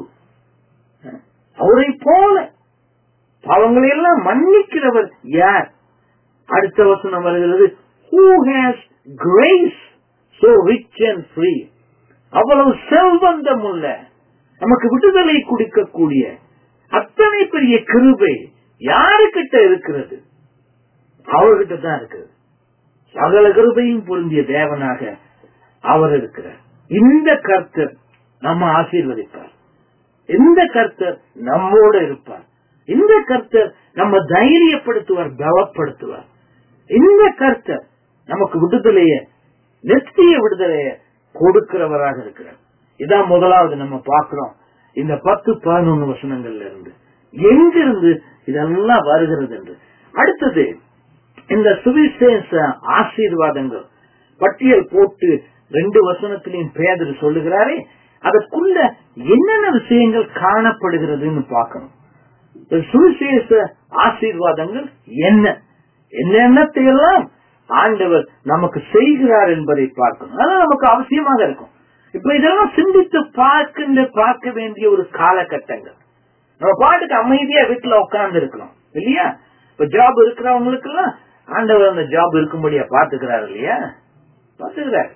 A: அவரை போல பாவங்களை எல்லாம் மன்னிக்கிறவர் யார் அடுத்த வசனம் வருகிறது who has grace so rich and free அவ்வளவு செல்வந்தம் உள்ள நமக்கு விடுதலை கொடுக்கக்கூடிய அத்தனை பெரிய கிருபை யாருக்கிட்ட இருக்கிறது அவர்கிட்ட தான் இருக்கிறது சகல கிருபையும் பொருந்திய தேவனாக அவர் இருக்கிறார் இந்த கர்த்தர் நம்ம ஆசீர்வதிப்பார் இந்த கர்த்தர் நம்மோட இருப்பார் இந்த கர்த்தர் நம்ம தைரியப்படுத்துவார் பலப்படுத்துவார் இந்த கர்த்தர் நமக்கு விடுதலைய நித்திய விடுதலைய கொடுக்கிறவராக இருக்கிறார் இதான் முதலாவது நம்ம பார்க்கிறோம் இந்த பத்து பதினொன்னு வசனங்கள்ல இருந்து எங்கிருந்து இதெல்லாம் வருகிறது என்று அடுத்தது இந்த சுவிசேஷ ஆசீர்வாதங்கள் பட்டியல் போட்டு ரெண்டு வசனத்திலையும் பேதர் சொல்லுகிறாரே அதற்குள்ள என்னென்ன விஷயங்கள் காணப்படுகிறதுன்னு பார்க்கணும் சுவிசேஷ ஆசீர்வாதங்கள் என்ன என்னென்னத்தை எல்லாம் ஆண்டவர் நமக்கு செய்கிறார் என்பதை பார்க்கணும் அதெல்லாம் நமக்கு அவசியமாக இருக்கும் இப்ப இதெல்லாம் சிந்தித்து பார்க்கின்ற பார்க்க வேண்டிய ஒரு காலகட்டங்கள் நம்ம பாட்டுக்கு அமைதியா வீட்டுல உட்கார்ந்து இருக்கிறோம் இல்லையா இப்ப ஜாப் இருக்கிறவங்களுக்கு எல்லாம் ஆண்டவர் அந்த ஜாப் இருக்கும்படியா பாத்துக்கிறாரு இல்லையா பாத்துக்கிறாரு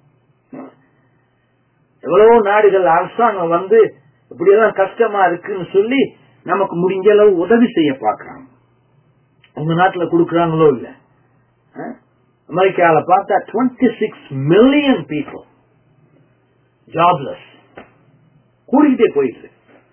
A: எவ்வளவோ நாடுகள் அரசாங்கம் வந்து இப்படியெல்லாம் கஷ்டமா இருக்குன்னு சொல்லி நமக்கு முடிஞ்ச அளவு உதவி செய்ய பாக்குறாங்க உங்க நாட்டுல கொடுக்கறாங்களோ இல்ல அமெரிக்கால பார்த்தா twenty six million people jobless கூடிக்கிட்டே போயிட்டு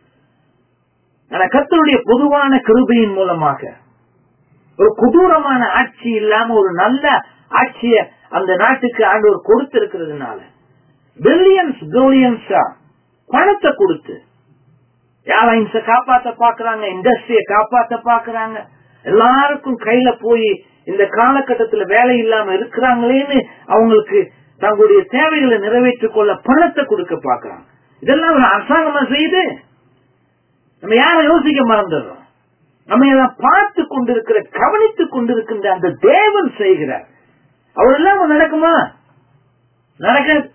A: ஆனா கத்தருடைய பொதுவான கிருபையின் மூலமாக ஒரு கொடூரமான ஆட்சி இல்லாம ஒரு நல்ல ஆட்சிய அந்த நாட்டுக்கு ஆண்டவர் கொடுத்திருக்கிறதுனால பில்லியன்ஸ் பில்லியன்ஸா பணத்தை கொடுத்து ஏர்லைன்ஸ காப்பாத்த பாக்குறாங்க இண்டஸ்ட்ரிய காப்பாத்த பாக்குறாங்க எல்லாருக்கும் கையில போய் இந்த காலகட்டத்துல வேலை இல்லாம இருக்கிறாங்களேன்னு அவங்களுக்கு தங்களுடைய தேவைகளை நிறைவேற்றிக் கொள்ள பணத்தை கொடுக்க பாக்குறாங்க இதெல்லாம் ஒரு அரசாங்கமா செய்யுது நம்ம யாரும் யோசிக்க மறந்துடுறோம் நம்ம எல்லாம் பார்த்து கொண்டிருக்கிற கவனித்துக் கொண்டிருக்கின்ற அந்த தேவன் செய்கிறார் அவர் இல்லாம நடக்குமா நடக்காது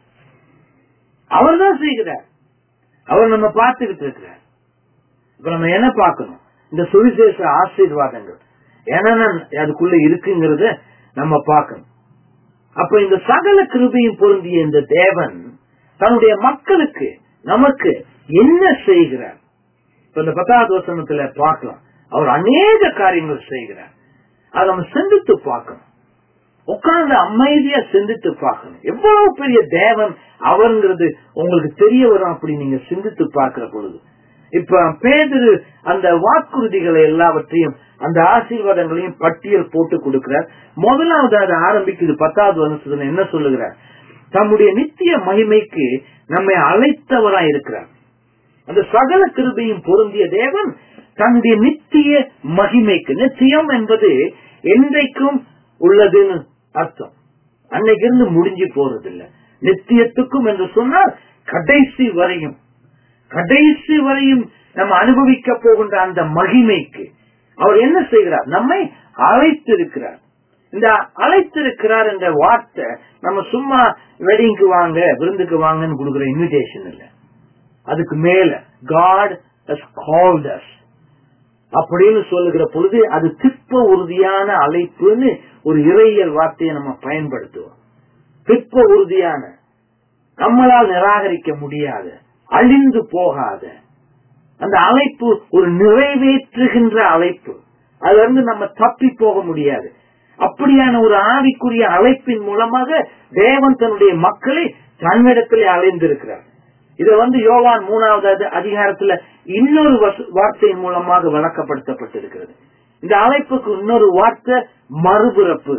A: அவர் தான் செய்கிறார் அவர் நம்ம பார்த்துக்கிட்டு இருக்கிறார் இப்ப நம்ம என்ன பார்க்கணும் இந்த சுவிசேஷ ஆசீர்வாதங்கள் என்னென்ன அதுக்குள்ள இருக்குங்கிறத நம்ம பார்க்கணும் அப்ப இந்த சகல கிருபையும் பொருந்திய இந்த தேவன் தன்னுடைய மக்களுக்கு நமக்கு என்ன செய்கிறார் இப்ப இந்த பத்தாவது வசனத்துல பார்க்கலாம் அவர் அநேக காரியங்கள் செய்கிறார் அதை நம்ம சிந்தித்து பார்க்கணும் உட்கார்ந்து அமைதியா சிந்தித்து பார்க்கணும் எவ்வளவு பெரிய தேவன் அவருங்கிறது உங்களுக்கு தெரிய வரும் அப்படி நீங்க சிந்தித்து பார்க்கிற பொழுது இப்ப பேதரு அந்த வாக்குறுதிகளை எல்லாவற்றையும் அந்த ஆசீர்வாதங்களையும் பட்டியல் போட்டு கொடுக்கிறார் முதலாவது அது ஆரம்பிக்குது பத்தாவது வருஷத்துல என்ன சொல்லுகிறார் தம்முடைய நித்திய மகிமைக்கு நம்மை அழைத்தவராய் இருக்கிறார் அந்த சகல கிருபையும் பொருந்திய தேவன் தன்னுடைய நித்திய மகிமைக்கு நித்தியம் என்பது என்றைக்கும் உள்ளதுன்னு அர்த்தம் அன்னைக்கு இருந்து முடிஞ்சு போறது இல்ல நித்தியத்துக்கும் என்று சொன்னால் கடைசி வரையும் கடைசி வரையும் நம்ம அனுபவிக்க போகின்ற அந்த மகிமைக்கு அவர் என்ன செய்கிறார் நம்மை அழைத்திருக்கிறார் இந்த அழைத்திருக்கிறார் என்ற வார்த்தை நம்ம சும்மா வெட்டிங்க்கு வாங்க விருந்துக்கு வாங்கன்னு கொடுக்குற இன்விடேஷன் இல்ல அதுக்கு மேல காட் has called us அப்படின்னு சொல்லுகிற பொழுது அது திப்ப உறுதியான அழைப்புன்னு ஒரு இறையியல் வார்த்தையை நம்ம பயன்படுத்துவோம் திப்ப உறுதியான நம்மளால் நிராகரிக்க முடியாத அழிந்து போகாத அந்த அழைப்பு ஒரு நிறைவேற்றுகின்ற அழைப்பு அதுல இருந்து நம்ம தப்பி போக முடியாது அப்படியான ஒரு ஆவிக்குரிய அழைப்பின் மூலமாக தேவன் தன்னுடைய மக்களை தன்னிடத்திலே அலைந்திருக்கிறார் இத வந்து யோவான் மூணாவது அதிகாரத்துல இன்னொரு வார்த்தையின் மூலமாக விளக்கப்படுத்தப்பட்டிருக்கிறது இந்த அழைப்புக்கு இன்னொரு வார்த்தை மறுபிறப்பு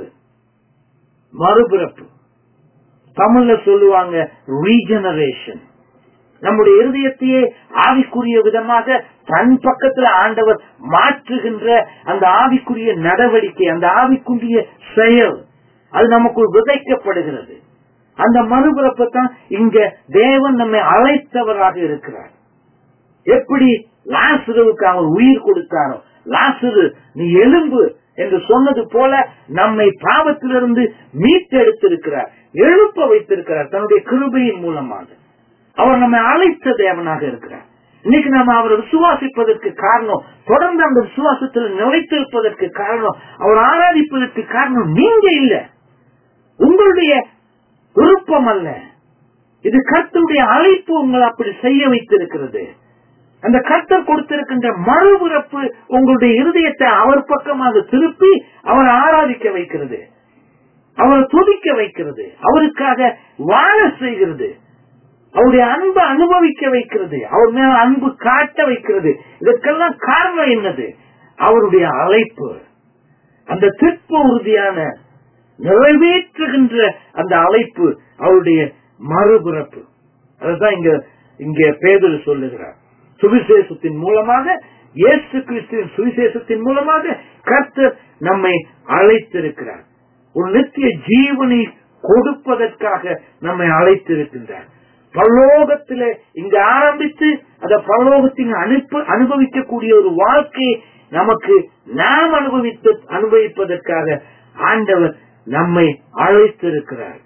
A: மறுபிறப்பு தமிழ்ல சொல்லுவாங்க ரீஜெனரேஷன் நம்முடைய இருதயத்தையே ஆவிக்குரிய விதமாக தன் பக்கத்துல ஆண்டவர் மாற்றுகின்ற அந்த ஆவிக்குரிய நடவடிக்கை அந்த ஆவிக்குரிய செயல் அது நமக்குள் விதைக்கப்படுகிறது அந்த மறுபிறப்பை தான் இங்க தேவன் நம்மை அழைத்தவராக இருக்கிறார் எப்படி லாசுருவுக்கு அவர் உயிர் கொடுத்தாரோ லாசுரு நீ எலும்பு என்று சொன்னது போல நம்மை பாவத்திலிருந்து மீட்டெடுத்திருக்கிறார் எழுப்ப வைத்திருக்கிறார் தன்னுடைய கிருபையின் மூலமாக அவர் நம்மை அழைத்த தேவனாக இருக்கிறார் இன்னைக்கு நம்ம அவரை விசுவாசிப்பதற்கு காரணம் தொடர்ந்து அந்த விசுவாசத்தில் நிலைத்திருப்பதற்கு காரணம் அவர் ஆராதிப்பதற்கு காரணம் நீங்க இல்ல உங்களுடைய விருப்பம் அல்ல இது கர்த்தருடைய அழைப்பு உங்களை அப்படி செய்ய வைத்திருக்கிறது அந்த கர்த்தர் கொடுத்திருக்கின்ற மறுபிறப்பு உங்களுடைய இருதயத்தை அவர் பக்கமாக திருப்பி அவரை ஆராதிக்க வைக்கிறது அவரை துதிக்க வைக்கிறது அவருக்காக வாழ செய்கிறது அவருடைய அன்பை அனுபவிக்க வைக்கிறது அவர் மேல அன்பு காட்ட வைக்கிறது இதற்கெல்லாம் காரணம் என்னது அவருடைய அழைப்பு அந்த திருப்ப உறுதியான நிறைவேற்றுகின்ற அந்த அழைப்பு அவருடைய மறுபிறப்பு அதுதான் இங்க இங்க பேதல் சொல்லுகிறார் சுவிசேஷத்தின் மூலமாக இயேசு கிறிஸ்துவின் சுவிசேஷத்தின் மூலமாக கர்த்தர் நம்மை அழைத்திருக்கிறார் ஒரு நித்திய ஜீவனை கொடுப்பதற்காக நம்மை அழைத்திருக்கின்றார் பரலோகத்திலே இங்கு ஆரம்பித்து அந்த பரலோகத்தின் அனுப்ப அனுபவிக்கக்கூடிய ஒரு வாழ்க்கையை நமக்கு நாம் அனுபவித்து அனுபவிப்பதற்காக ஆண்டவர் நம்மை அழைத்திருக்கிறார்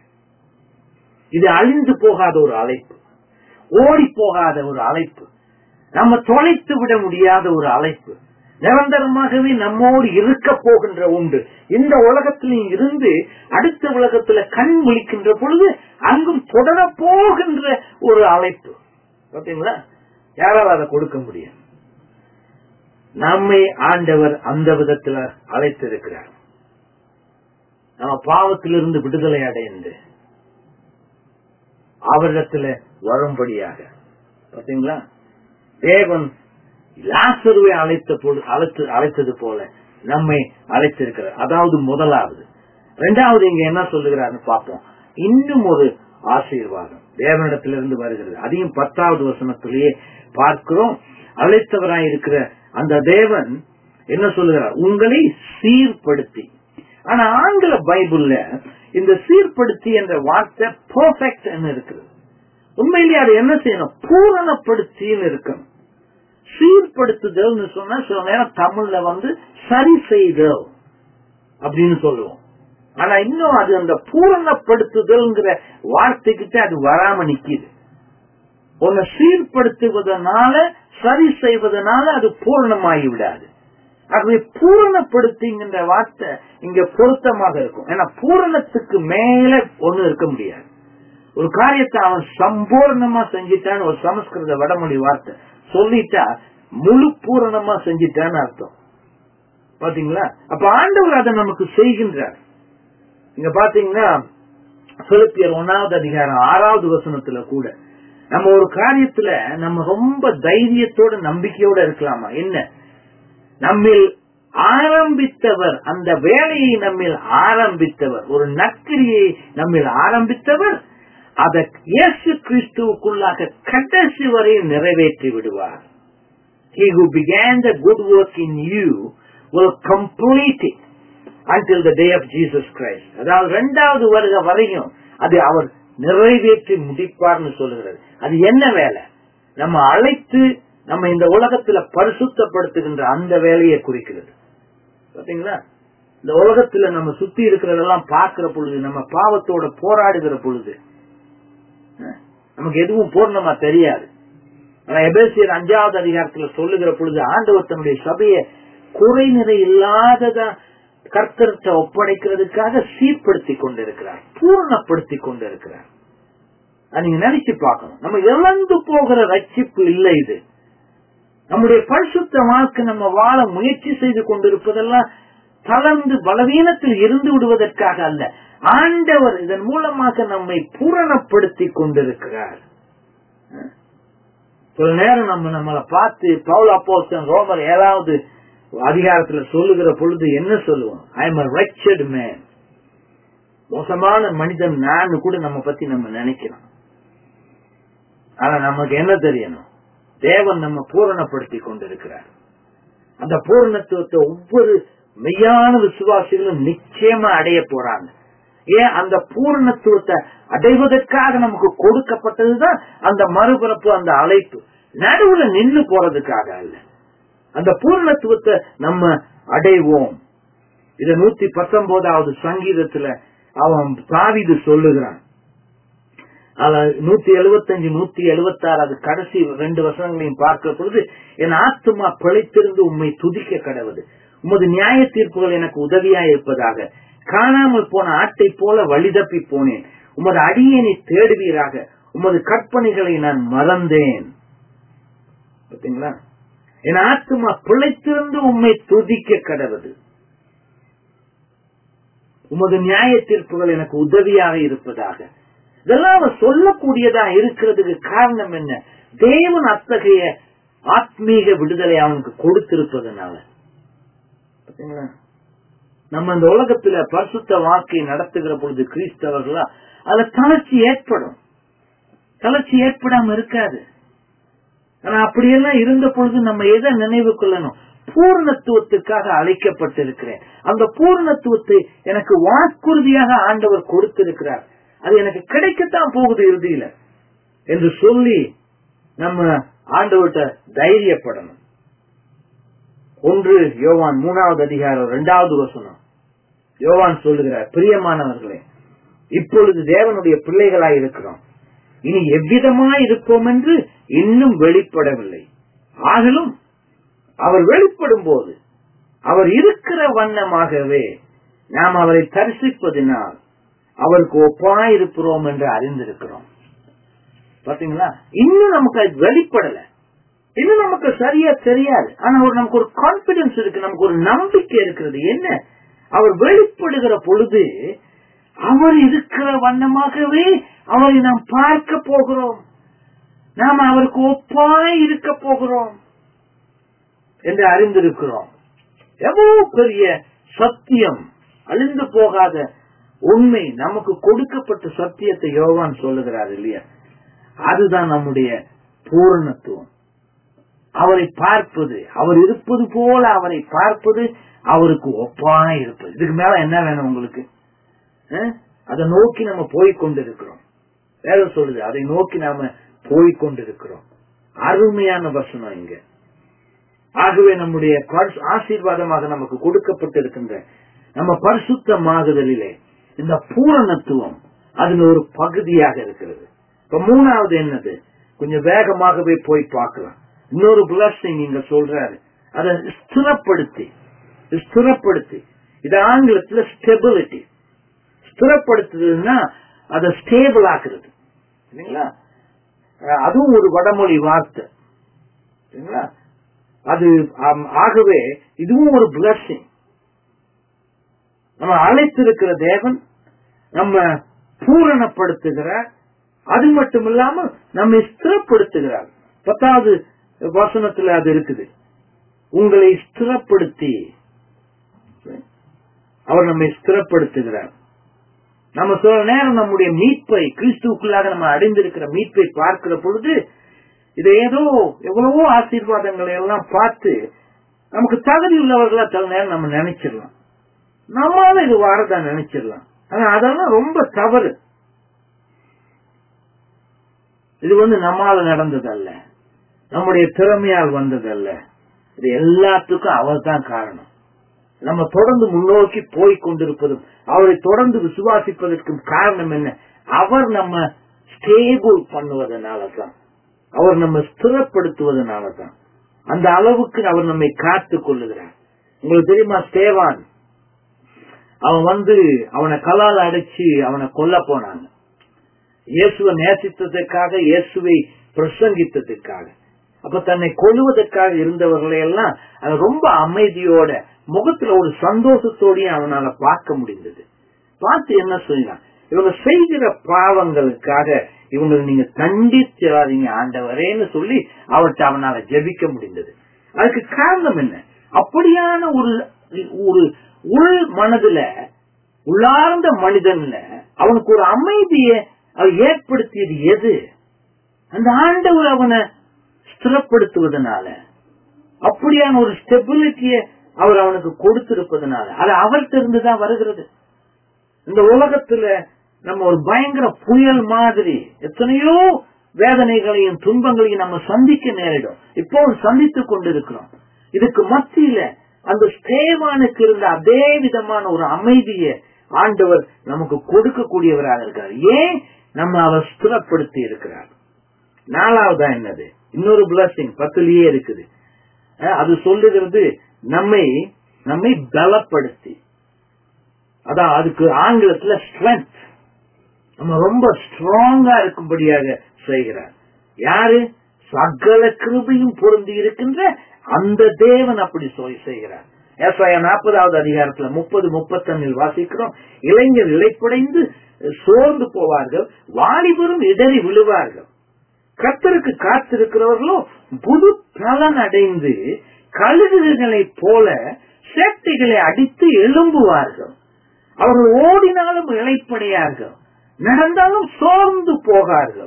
A: இது அழிந்து போகாத ஒரு அழைப்பு ஓடி போகாத ஒரு அழைப்பு நம்ம தொலைத்து விட முடியாத ஒரு அழைப்பு நிரந்தரமாகவே நம்மோடு இருக்க போகின்ற உண்டு இந்த உலகத்திலும் இருந்து அடுத்த உலகத்துல கண் முழிக்கின்ற பொழுது அங்கும் தொடர போகின்ற ஒரு அழைப்பு பார்த்தீங்களா யாரால் அதை கொடுக்க முடியும் நம்மை ஆண்டவர் அந்த விதத்துல அழைத்திருக்கிறார் நம்ம பாவத்திலிருந்து விடுதலை அடைந்து அவரிடத்துல வரும்படியாக பாத்தீங்களா தேவன் லாசருவை அழைத்த அழைத்து அழைத்தது போல நம்மை அழைத்திருக்கிறார் அதாவது முதலாவது இரண்டாவது இங்க என்ன சொல்லுகிறார்னு பார்ப்போம் இன்னும் ஒரு ஆசீர்வாதம் தேவனிடத்திலிருந்து வருகிறது அதையும் பத்தாவது வசனத்திலேயே பார்க்கிறோம் அழைத்தவராய் இருக்கிற அந்த தேவன் என்ன சொல்லுகிறார் உங்களை சீர்படுத்தி ஆனா ஆங்கில பைபிள்ல இந்த சீர்படுத்தி என்ற வார்த்தை பர்ஃபெக்ட் இருக்கிறது உண்மையிலேயே அதை என்ன செய்யணும் பூரணப்படுத்தின்னு இருக்கணும் சீர்படுத்துதல் சொன்னா சில நேரம் தமிழ்ல வந்து சரி செய்தல் அப்படின்னு சொல்லுவோம் ஆனா இன்னும் அது அந்த பூரணப்படுத்துதல்ங்கிற வார்த்தைக்கிட்ட அது வராம நிக்குது உன்னை சீர்படுத்துவதனால சரி செய்வதனால அது பூரணமாகி விடாது ஆகவே பூரணப்படுத்திங்கிற வார்த்தை இங்க பொருத்தமாக இருக்கும் ஏன்னா பூரணத்துக்கு மேல ஒண்ணு இருக்க முடியாது ஒரு காரியத்தை அவன் சம்பூர்ணமா செஞ்சிட்டான்னு ஒரு சமஸ்கிருத வடமொழி வார்த்தை சொல்லிட்டா முழு பூரணமா செஞ்சிட்டான்னு அர்த்தம் பாத்தீங்களா அப்ப ஆண்டவர் அதை நமக்கு செய்கின்றார் இங்க பாத்தீங்கன்னா பிலிப்பியர் ஒன்னாவது அதிகாரம் ஆறாவது வசனத்துல கூட நம்ம ஒரு காரியத்துல நம்ம ரொம்ப தைரியத்தோட நம்பிக்கையோட இருக்கலாமா என்ன நம்மில் ஆரம்பித்தவர் அந்த வேலையை நம்மில் ஆரம்பித்தவர் ஒரு நற்கிரியை நம்மில் ஆரம்பித்தவர் அதை இயேசு கிறிஸ்துவுக்குள்ளாக கடைசி வரை நிறைவேற்றி விடுவார் He who began the good work in you will complete it until the day of Jesus Christ. அதாவது இரண்டாவது வருக வரையும் அது அவர் நிறைவேற்றி முடிப்பார்னு சொல்லுகிறது அது என்ன வேலை நம்ம அழைத்து நம்ம இந்த உலகத்துல பரிசுத்தப்படுத்துகின்ற அந்த வேலையை குறிக்கிறது பாத்தீங்களா இந்த உலகத்துல நம்ம சுத்தி இருக்கிறதெல்லாம் பார்க்கிற பொழுது நம்ம பாவத்தோட போராடுகிற பொழுது அஹ், நமக்கு எதுவும் பூர்ணமா தெரியாது ஆனா எபேசியர் அஞ்சாவது அதிகாரத்துல சொல்லுகிற பொழுது ஆண்டவர் தன்னுடைய சபையை குறை நிறை இல்லாததா கர்த்தர்கிட்ட ஒப்படைக்கிறதுக்காக சீர்படுத்தி கொண்டிருக்கிறார் பூர்ணப்படுத்தி கொண்டிருக்கிறார் அது நீங்க நினைச்சு பார்க்கணும் நம்ம இழந்து போகிற ரட்சிப்பு இல்லை இது நம்முடைய பரிசுத்த வாழ்க்கை நம்ம வாழ முயற்சி செய்து கொண்டிருப்பதெல்லாம் தளர்ந்து பலவீனத்தில் இருந்து விடுவதற்காக அல்ல ஆண்டவர் இதன் மூலமாக நம்மை பூரணப்படுத்தி கொண்டிருக்கிறார் சில நேரம் நம்ம நம்மளை பார்த்து பவுல் அப்போஸ்தலன் ரோமர் ஏழாவது அதிகாரத்துல சொல்லுகிற பொழுது என்ன சொல்லுவோம் ஐ எம் ரெச்சர்ட் மேன் மோசமான மனிதன் நான் கூட நம்ம பத்தி நம்ம நினைக்கிறோம் ஆனா நமக்கு என்ன தெரியணும் தேவன் நம்ம பூரணப்படுத்தி கொண்டிருக்கிறார் அந்த பூரணத்துவத்தை ஒவ்வொரு மெய்யான விசுவாசிகளும் நிச்சயமா அடைய போறாங்க ஏன் அந்த பூரணத்துவத்தை அடைவதற்காக நமக்கு கொடுக்கப்பட்டதுதான் அந்த மறுபிறப்பு அந்த அழைப்பு நடுவுல நின்னு போறதுக்காக அல்ல அந்த பூரணத்துவத்தை நம்ம அடைவோம் இத நூத்தி பத்தொன்பதாவது சங்கீதத்துல அவன் தாவிது சொல்லுகிறான் அத நூத்தி எழுபத்தஞ்சு நூத்தி எழுபத்தி ஆறு அது கடைசி ரெண்டு வசனங்களையும் பார்க்கிற பொழுது என் ஆத்துமா பிழைத்திருந்து உண்மை துதிக்க கடவுது உமது நியாய தீர்ப்புகள் எனக்கு உதவியாய் இருப்பதாக காணாமல் போன ஆட்டை போல வழிதப்பி போனேன் உமது அடியனை தேடுவீராக உமது கற்பனைகளை நான் மறந்தேன் பாத்தீங்களா என் ஆத்துமா பிழைத்திருந்து உண்மை துதிக்க கடவுது உமது நியாய தீர்ப்புகள் எனக்கு உதவியாக இருப்பதாக இதெல்லாம் அவன் சொல்லக்கூடியதா இருக்கிறதுக்கு காரணம் என்ன தேவன் அத்தகைய ஆத்மீக விடுதலை அவனுக்கு கொடுத்திருப்பதனால பாத்தீங்களா நம்ம இந்த உலகத்துல பரிசுத்த வாழ்க்கை நடத்துகிற பொழுது கிறிஸ்தவர்களா அதுல தளர்ச்சி ஏற்படும் தளர்ச்சி ஏற்படாம இருக்காது ஆனா அப்படியெல்லாம் இருந்த பொழுது நம்ம எதை நினைவு கொள்ளணும் பூர்ணத்துவத்துக்காக அழைக்கப்பட்டிருக்கிறேன் அந்த பூர்ணத்துவத்தை எனக்கு வாக்குறுதியாக ஆண்டவர் கொடுத்திருக்கிறார் அது எனக்கு கிடைக்கத்தான் போகுது இறுதியில என்று சொல்லி நம்ம ஆண்டவர்கிட்ட தைரியப்படணும் ஒன்று யோவான் மூணாவது அதிகாரம் இரண்டாவது வசனம் யோவான் சொல்லுகிறார் பிரியமானவர்களே இப்பொழுது தேவனுடைய பிள்ளைகளாய் இருக்கிறோம் இனி எவ்விதமாய் இருப்போம் என்று இன்னும் வெளிப்படவில்லை ஆகலும் அவர் வெளிப்படும் போது அவர் இருக்கிற வண்ணமாகவே நாம் அவரை தரிசிப்பதினால் அவருக்கு ஒப்பாய் இருக்கிறோம் என்று அறிந்திருக்கிறோம் பாத்தீங்களா இன்னும் நமக்கு அது வெளிப்படல இன்னும் நமக்கு சரியா தெரியாது ஆனா ஒரு நமக்கு ஒரு கான்பிடன்ஸ் இருக்கு நமக்கு ஒரு நம்பிக்கை இருக்கிறது என்ன அவர் வெளிப்படுகிற பொழுது அவர் இருக்கிற வண்ணமாகவே அவரை நாம் பார்க்க போகிறோம் நாம் அவருக்கு ஒப்பாய் இருக்க போகிறோம் என்று அறிந்திருக்கிறோம் எவ்வளவு பெரிய சத்தியம் அழிந்து போகாத உண்மை நமக்கு கொடுக்கப்பட்ட சத்தியத்தை யோவான் சொல்லுகிறார் இல்லையா அதுதான் நம்முடைய பூரணத்துவம் அவரை பார்ப்பது அவர் இருப்பது போல அவரை பார்ப்பது அவருக்கு ஒப்பாய் இருப்பது இதுக்கு மேல என்ன வேணும் உங்களுக்கு அஹ்? அதை நோக்கி நம்ம போய்கொண்டிருக்கிறோம் வேற சொல்லுது அதை நோக்கி நாம போய்கொண்டிருக்கிறோம் அருமையான வசனம் இங்க ஆகவே நம்முடைய பரிசு- ஆசீர்வாதமாக நமக்கு கொடுக்கப்பட்டிருக்கின்ற நம்ம பரிசுத்தமாகுதலிலே இந்த பூரணத்துவம் அதுல ஒரு பகுதியாக இருக்கிறது இப்ப மூணாவது என்னது கொஞ்சம் வேகமாகவே போய் பார்க்கலாம் இன்னொரு பிளஸிங் நீங்க சொல்றாரு அதை ஸ்திரப்படுத்தி ஸ்திரப்படுத்தி இது ஆங்கிலத்துல ஸ்டெபிலிட்டி ஸ்திரப்படுத்துறதுன்னா அதை ஸ்டேபிள் ஆக்குறது இல்லைங்களா அஹ் அதுவும் ஒரு வடமொழி வார்த்தை சரிங்களா அது ஆம், ஆகவே இதுவும் ஒரு பிளஸிங் நம்ம அழைத்திருக்கிற தேவன் நம்ம பூரணப்படுத்துகிறார் அது மட்டும் இல்லாம நம்மை ஸ்திரப்படுத்துகிறார் பத்தாவது வசனத்துல அது இருக்குது உங்களை ஸ்திரப்படுத்தி அவர் நம்மை ஸ்திரப்படுத்துகிறார் நம்ம சில நேரம் நம்முடைய மீட்பை கிறிஸ்துவுக்குள்ளாக நம்ம அடைந்திருக்கிற மீட்பை பார்க்கிற பொழுது இது ஏதோ எவ்வளவோ ஆசீர்வாதங்களை எல்லாம் பார்த்து நமக்கு தகுதி உள்ளவர்களா சில நேரம் நம்ம நினைச்சிடலாம் நம்மளால இது வாரதா நினைச்சிடலாம் ஆனா அதெல்லாம் ரொம்ப தவறு இது வந்து நம்மால நடந்தது அல்ல நம்முடைய திறமையால் வந்ததல்ல இது எல்லாத்துக்கும் அவர் தான் காரணம் நம்ம தொடர்ந்து முன்னோக்கி போய் கொண்டிருப்பதும் அவரை தொடர்ந்து விசுவாசிப்பதற்கும் காரணம் என்ன அவர் நம்ம ஸ்டேபிள் பண்ணுவதனால தான் அவர் நம்ம ஸ்திரப்படுத்துவதனால தான் அந்த அளவுக்கு அவர் நம்மை காத்துக் கொள்ளுகிறார் உங்களுக்கு தெரியுமா ஸ்தேவான் அவன் வந்து அவனை கலால் அடைச்சு அவனை கொல்ல போனாங்க இயேசுவை நேசித்ததற்காக இயேசுவை பிரசங்கித்ததற்காக அப்ப தன்னை கொல்லுவதற்காக இருந்தவர்களை எல்லாம் அது ரொம்ப அமைதியோட முகத்துல ஒரு சந்தோஷத்தோடையும் அவனால பார்க்க முடிந்தது பார்த்து என்ன சொல்லினான் இவங்க செய்கிற பாவங்களுக்காக இவங்களை நீங்க தண்டிச்சிடாதீங்க ஆண்டவரேன்னு சொல்லி அவர்கிட்ட அவனால ஜெபிக்க முடிந்தது அதுக்கு காரணம் என்ன அப்படியான ஒரு ஒரு உள் மனதுல உள்ளார்ந்த மனிதன்ல அவனுக்கு ஒரு அமைதியை அவர் ஏற்படுத்தியது எது அந்த ஆண்டவர் அவனை ஸ்திரப்படுத்துவதனால அப்படியான ஒரு ஸ்டெபிலிட்டியை அவர் அவனுக்கு கொடுத்திருப்பதனால அது அவர்கிட்ட இருந்துதான் வருகிறது இந்த உலகத்துல நம்ம ஒரு பயங்கர புயல் மாதிரி எத்தனையோ வேதனைகளையும் துன்பங்களையும் நம்ம சந்திக்க நேரிடும் இப்போ சந்தித்துக் கொண்டிருக்கிறோம் இதுக்கு மத்தியில அந்த ஸ்தேவானுக்கு இருந்த அதே விதமான ஒரு அமைதியை ஆண்டவர் நமக்கு கொடுக்கக்கூடியவராக இருக்கிறார் ஏன் நம்ம அவர் ஸ்திரப்படுத்தி இருக்கிறார் நாலாவதா என்னது இன்னொரு பிளஸிங் பத்துலயே இருக்குது அது சொல்லுகிறது நம்மை நம்மை பலப்படுத்தி அதான் அதுக்கு ஆங்கிலத்துல ஸ்ட்ரென்த் நம்ம ரொம்ப ஸ்ட்ராங்கா இருக்கும்படியாக செய்கிறார் யாரு சகல கிருபையும் பொருந்தி இருக்கின்ற அந்த தேவன் அப்படி செய்கிறார் ஏசாயா நாற்பதாவது அதிகாரத்துல முப்பது முப்பத்தொன்னில் வாசிக்கிறோம் இளைஞர் இழைப்படைந்து சோர்ந்து போவார்கள் வாலிபரும் இடறி விழுவார்கள் கத்தருக்கு காத்திருக்கிறவர்களோ புது பலன் அடைந்து கழுகுகளைப் போல சேட்டைகளை அடித்து எழும்புவார்கள் அவர்கள் ஓடினாலும் இழைப்படையார்கள் நடந்தாலும் சோர்ந்து போகார்கள்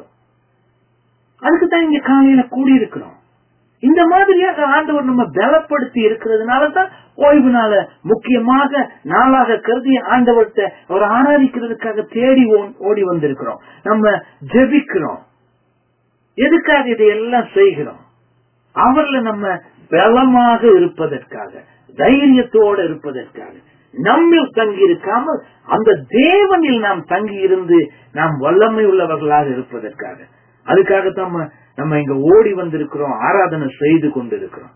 A: அதுக்கு தான் இங்க காலையில கூடியிருக்கிறோம் இந்த மாதிரியாக ஆண்டவர் நம்ம பலப்படுத்தி இருக்கிறதுனால தான் ஓய்வு நாள முக்கியமாக நாளாக கருதி ஆண்டவர்கிட்ட அவர் ஆராதிக்கிறதுக்காக தேடி ஓடி வந்திருக்கிறோம் நம்ம ஜெபிக்கிறோம் எதுக்காக இதையெல்லாம் செய்கிறோம் அவர்ல நம்ம பலமாக இருப்பதற்காக தைரியத்தோடு இருப்பதற்காக நம்மில் தங்கி இருக்காமல் அந்த தேவனில் நாம் தங்கி இருந்து நாம் வல்லமை உள்ளவர்களாக இருப்பதற்காக அதுக்காகத்தான் நம்ம நம்ம இங்க ஓடி வந்திருக்கிறோம் ஆராதனை செய்து கொண்டிருக்கிறோம்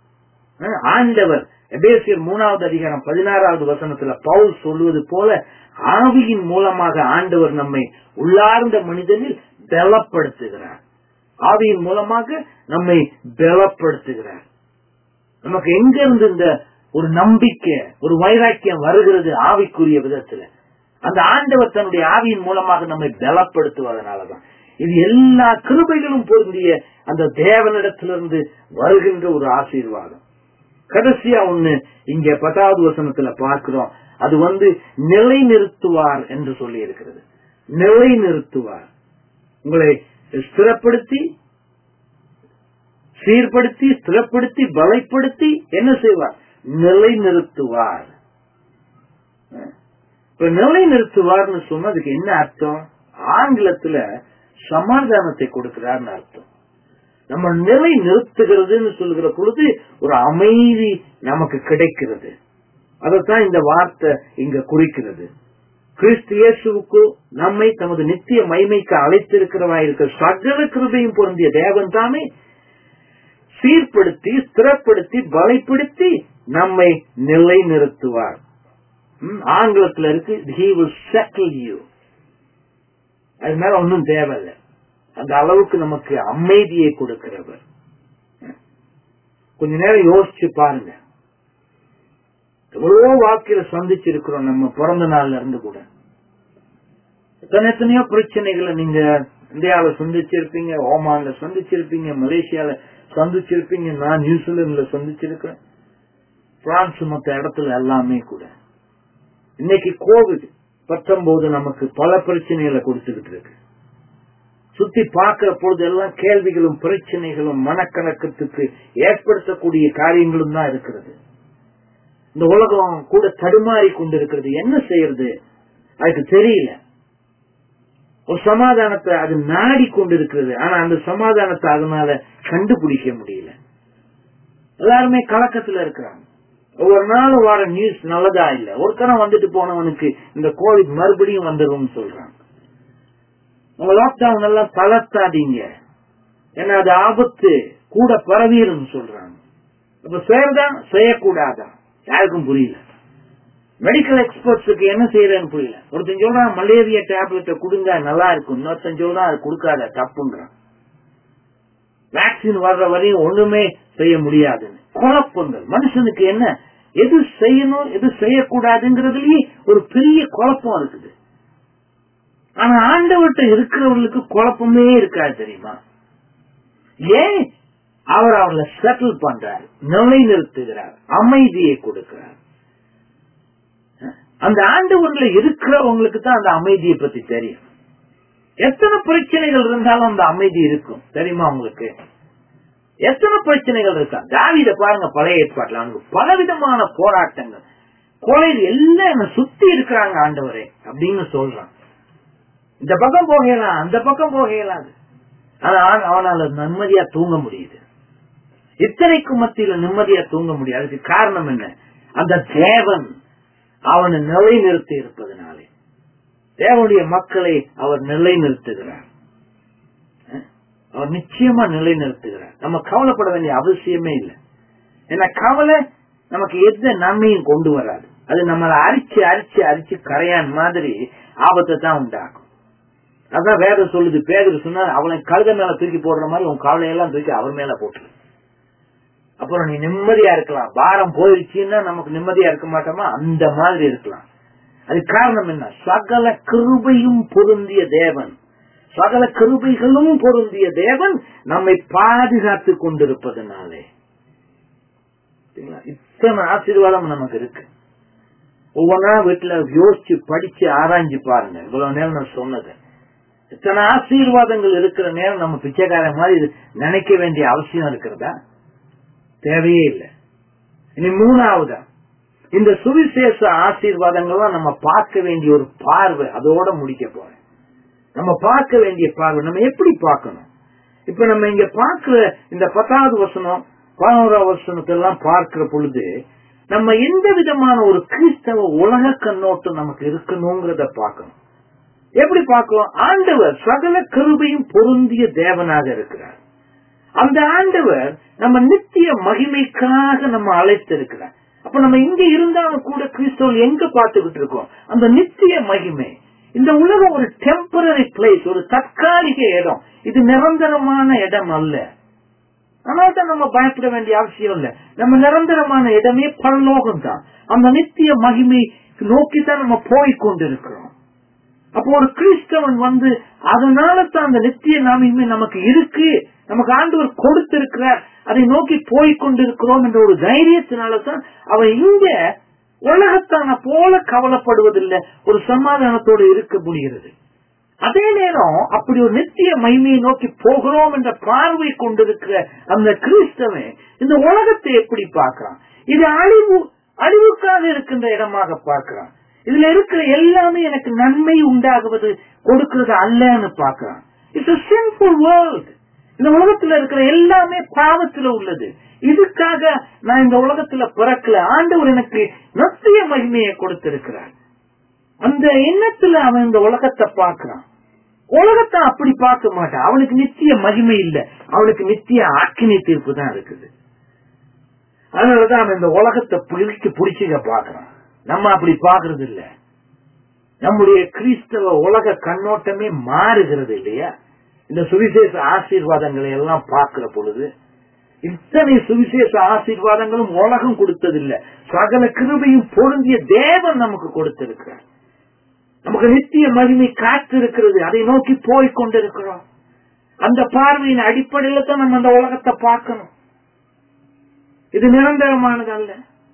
A: ஆண்டவர் எபேசியர் மூணாவது அதிகாரம் பதினாறாவது வசனத்துல பவுல் சொல்வது போல ஆவியின் மூலமாக ஆண்டவர் நம்மை உள்ளார்ந்த மனிதனில் பலப்படுத்துகிறார் ஆவியின் மூலமாக நம்மை பலப்படுத்துகிறார் நமக்கு எங்க இருந்து இந்த ஒரு நம்பிக்கை ஒரு வைராக்கியம் வருகிறது ஆவிக்குரிய விதத்துல அந்த ஆண்டவர் தன்னுடைய ஆவியின் மூலமாக நம்மை பலப்படுத்துவதனாலதான் இது எல்லா கிருபைகளும் பொருந்திய அந்த தேவனிடத்திலிருந்து வருகின்ற ஒரு ஆசீர்வாதம் கடைசியா ஒண்ணு இங்க பத்தாவது வசனத்துல பார்க்கிறோம் அது வந்து நிலை நிறுத்துவார் என்று சொல்லி இருக்கிறது நிலை நிறுத்துவார் உங்களை ஸ்திரப்படுத்தி சீர்படுத்தி ஸ்திரப்படுத்தி பலைப்படுத்தி என்ன செய்வார் நிலை நிறுத்துவார் இப்ப நிலை நிறுத்துவார்னு சொன்னா அதுக்கு என்ன அர்த்தம் ஆங்கிலத்துல சமாதானத்தை கொடுக்கிறார்னு அர்த்தம் நம்ம நிலை நிறுத்துகிறதுன்னு சொல்லுகிற பொழுது ஒரு அமைதி நமக்கு கிடைக்கிறது அதைத்தான் இந்த வார்த்தை இங்க குறிக்கிறது கிறிஸ்து இயேசுவுக்கு நம்மை தமது நித்திய மைமைக்கு அழைத்திருக்கிறவா இருக்க சகல கிருபையும் பொருந்திய தேவன் தாமே சீர்படுத்தி ஸ்திரப்படுத்தி பலைப்படுத்தி நம்மை நிலை நிறுத்துவார் ஆங்கிலத்துல இருக்கு ஹி வில் செட்டில் யூ அது மேல ஒன்னும் தேவையில்லை அந்த அளவுக்கு நமக்கு அமைதியை கொடுக்கிறவர் கொஞ்ச நேரம் யோசிச்சு பாருங்க எவ்வளவோ வாழ்க்கையில சந்திச்சிருக்கிறோம் நம்ம பிறந்த நாள்ல இருந்து கூட எத்தனை எத்தனையோ பிரச்சனைகளை நீங்க இந்தியாவில சந்திச்சிருப்பீங்க ஓமான்ல சந்திச்சிருப்பீங்க மலேசியால சந்திச்சிருப்பீங்க நான் நியூசிலாந்துல சந்திச்சிருக்கிறேன் பிரான்ஸ் மத்த இடத்துல எல்லாமே கூட இன்னைக்கு கோவிட் பத்தொன்பது நமக்கு பல பிரச்சனைகளை கொடுத்துக்கிட்டு இருக்கு சுத்தி பார்க்கிற பொழுது எல்லாம் கேள்விகளும் பிரச்சனைகளும் மனக்கணக்கத்துக்கு ஏற்படுத்தக்கூடிய காரியங்களும் தான் இருக்கிறது இந்த உலகம் கூட தடுமாறி கொண்டிருக்கிறது என்ன செய்யறது அதுக்கு தெரியல ஒரு சமாதானத்தை அது நாடி கொண்டிருக்கிறது ஆனா அந்த சமாதானத்தை அதனால கண்டுபிடிக்க முடியல எல்லாருமே கலக்கத்துல இருக்கிறாங்க ஒவ்வொரு நாளும் வர நியூஸ் நல்லதா இல்ல ஒருத்தரம் வந்துட்டு போனவனுக்கு இந்த கோவிட் மறுபடியும் வந்துடும் சொல்றாங்க உங்க லாக்டவுன் எல்லாம் தளர்த்தாதீங்க ஏன்னா அது ஆபத்து கூட பரவிடும் சொல்றாங்க அப்ப செய்யறதா செய்யக்கூடாதா யாருக்கும் புரியல மெடிக்கல் எக்ஸ்பர்ட்ஸுக்கு என்ன செய்யறேன்னு புரியல ஒருத்தன் சொல்றான் மலேரியா டேப்லெட்டை கொடுங்க நல்லா இருக்கும் இன்னொருத்தன் சொல்றான் அது கொடுக்காத தப்புங்கிறான் வேக்சின் வர்ற வரையும் ஒண்ணுமே செய்ய முடியாதுன்னு குழப்பங்கள் மனுஷனுக்கு என்ன எது செய்யணும் எது செய்யக்கூடாதுங்கிறதுலயே ஒரு பெரிய குழப்பம் இருக்குது ஆனா ஆண்டவர்கிட்ட இருக்கிறவர்களுக்கு குழப்பமே இருக்காது தெரியுமா ஏன் அவர் அவர்களை செட்டில் பண்றார் நிலைநிறுத்துகிறார் அமைதியை கொடுக்கிறார் அந்த ஆண்டவர்ல இருக்கிறவங்களுக்கு தான் அந்த அமைதியை பத்தி தெரியும் எத்தனை பிரச்சனைகள் இருந்தாலும் அந்த அமைதி இருக்கும் தெரியுமா உங்களுக்கு எத்தனை பிரச்சனைகள் இருக்கா தாவித பாருங்க பழைய ஏற்பாட்டுல அங்க பலவிதமான போராட்டங்கள் கொலையில் எல்லாம் என்ன சுத்தி இருக்கிறாங்க ஆண்டவரே அப்படின்னு சொல்றான் இந்த பக்கம் போகலாம் அந்த பக்கம் போகலாம் ஆனா அவனால நிம்மதியா தூங்க முடியுது இத்தனைக்கு மத்தியில நிம்மதியா தூங்க முடியாது அதுக்கு காரணம் என்ன அந்த தேவன் அவனை நிலைநிறுத்தி இருப்பதனாலே தேவனுடைய மக்களை அவர் நிலைநிறுத்துகிறார் அவர் நிச்சயமா நிலைநிறுத்துகிறார் நம்ம கவலைப்பட வேண்டிய அவசியமே இல்லை ஏன்னா கவலை நமக்கு எந்த நன்மையும் கொண்டு வராது அது நம்மளை அரிச்சு அரிச்சு அரிச்சு கரையான் மாதிரி ஆபத்தை தான் உண்டாக்கும் அதான் வேதம் சொல்லுது பேதர் சொன்னா அவனை கழுத மேல தூக்கி போடுற மாதிரி உன் கவலையெல்லாம் தூக்கி அவர் மேல போட்டு அப்புறம் நீ நிம்மதியா இருக்கலாம் பாரம் போயிடுச்சுன்னா நமக்கு நிம்மதியா இருக்க மாட்டோமா அந்த மாதிரி இருக்கலாம் அது காரணம் என்ன சகல கிருபையும் பொருந்திய தேவன் சகல கிருபைகளும் பொருந்திய தேவன் நம்மை பாதுகாத்து கொண்டிருப்பதனாலே இத்தனை ஆசீர்வாதம் நமக்கு இருக்கு ஒவ்வொன்றா வீட்டுல யோசிச்சு படிச்சு ஆராய்ஞ்சு பாருங்க இவ்வளவு நேரம் நான் சொன்னது இத்தனை ஆசீர்வாதங்கள் இருக்கிற நேரம் நம்ம பிச்சைக்காரன் மாதிரி நினைக்க வேண்டிய அவசியம் இருக்கிறதா தேவையே இல்லை இனி மூணாவதா இந்த சுவிசேஷ ஆசீர்வாதங்கள்லாம் நம்ம பார்க்க வேண்டிய ஒரு பார்வை அதோட முடிக்க போறேன் நம்ம பார்க்க வேண்டிய பார்வை நம்ம எப்படி பார்க்கணும் இப்ப நம்ம இங்க பார்க்கிற இந்த பத்தாவது வசனம் பதினோராவது வசனத்தெல்லாம் பார்க்கிற பொழுது நம்ம எந்த விதமான ஒரு கிறிஸ்தவ உலக கண்ணோட்டம் நமக்கு இருக்கணுங்கிறத பார்க்கணும் எப்படி பார்க்கலாம் ஆண்டவர் சகல கருவையும் பொருந்திய தேவனாக இருக்கிறார் அந்த ஆண்டவர் நம்ம நித்திய மகிமைக்காக நம்ம அழைத்திருக்கிறார் அப்ப நம்ம இங்க இருந்தாலும் கூட கிறிஸ்தவன் எங்க பார்த்துக்கிட்டு இருக்கோம் அந்த நித்திய மகிமை இந்த உலகம் ஒரு டெம்பரரி பிளேஸ் ஒரு தற்காலிக இடம் இது நிரந்தரமான இடம் அல்ல அதனால்தான் நம்ம பயப்பட வேண்டிய அவசியம் இல்ல நம்ம நிரந்தரமான இடமே பரலோகம் தான் அந்த நித்திய மகிமை நோக்கி தான் நம்ம போய் கொண்டிருக்கிறோம் அப்போ ஒரு கிறிஸ்தவன் வந்து அதனால தான் அந்த நித்திய நாமியமே நமக்கு இருக்கு நமக்கு ஆண்டவர் கொடுத்திருக்கிறார் அதை நோக்கி போய் கொண்டிருக்கிறோம் என்ற ஒரு தைரியத்தினால தான் அவன் இங்க உலகத்தான போல கவலைப்படுவதில்லை ஒரு சமாதானத்தோடு இருக்க முடிகிறது அதே நேரம் அப்படி ஒரு நித்திய மகிமையை நோக்கி போகிறோம் என்ற பார்வை கொண்டிருக்கிற அந்த கிறிஸ்தவன் இந்த உலகத்தை எப்படி பார்க்கிறான் இது அழிவு அழிவுக்காக இருக்கின்ற இடமாக பார்க்கிறான் இதுல இருக்கிற எல்லாமே எனக்கு நன்மை உண்டாகுவது கொடுக்கிறது அல்லன்னு பாக்குறான் இட்ஸ் a sinful world இந்த உலகத்துல இருக்கிற எல்லாமே பாவத்துல உள்ளது இதுக்காக நான் இந்த உலகத்துல பிறக்கல ஆண்டவர் எனக்கு நித்திய மகிமையை கொடுத்திருக்கிறார் அந்த எண்ணத்துல அவன் இந்த உலகத்தை பார்க்கிறான் உலகத்தை அப்படி பார்க்க மாட்டான் அவனுக்கு நித்திய மகிமை இல்ல அவனுக்கு நித்திய ஆக்கினை தீர்ப்பு தான் இருக்குது அதனாலதான் அவன் இந்த உலகத்தை பிடிச்சு பிடிச்சுக்க பாக்குறான் நம்ம அப்படி பாக்குறது இல்ல நம்முடைய கிறிஸ்தவ உலக கண்ணோட்டமே மாறுகிறது இல்லையா இந்த சுவிசேஷ ஆசீர்வாதங்களை எல்லாம் பார்க்கிற பொழுது இத்தனை சுவிசேஷ ஆசீர்வாதங்களும் உலகம் கொடுத்ததில்லை சகல கிருபையும் பொருந்திய தேவன் நமக்கு கொடுத்திருக்கிறார் நமக்கு நித்திய மகிமை காத்திருக்கிறது அதை நோக்கி போய் கொண்டிருக்கிறோம் அந்த பார்வையின் அடிப்படையில தான் நம்ம அந்த உலகத்தை பார்க்கணும் இது நிரந்தரமானது அல்ல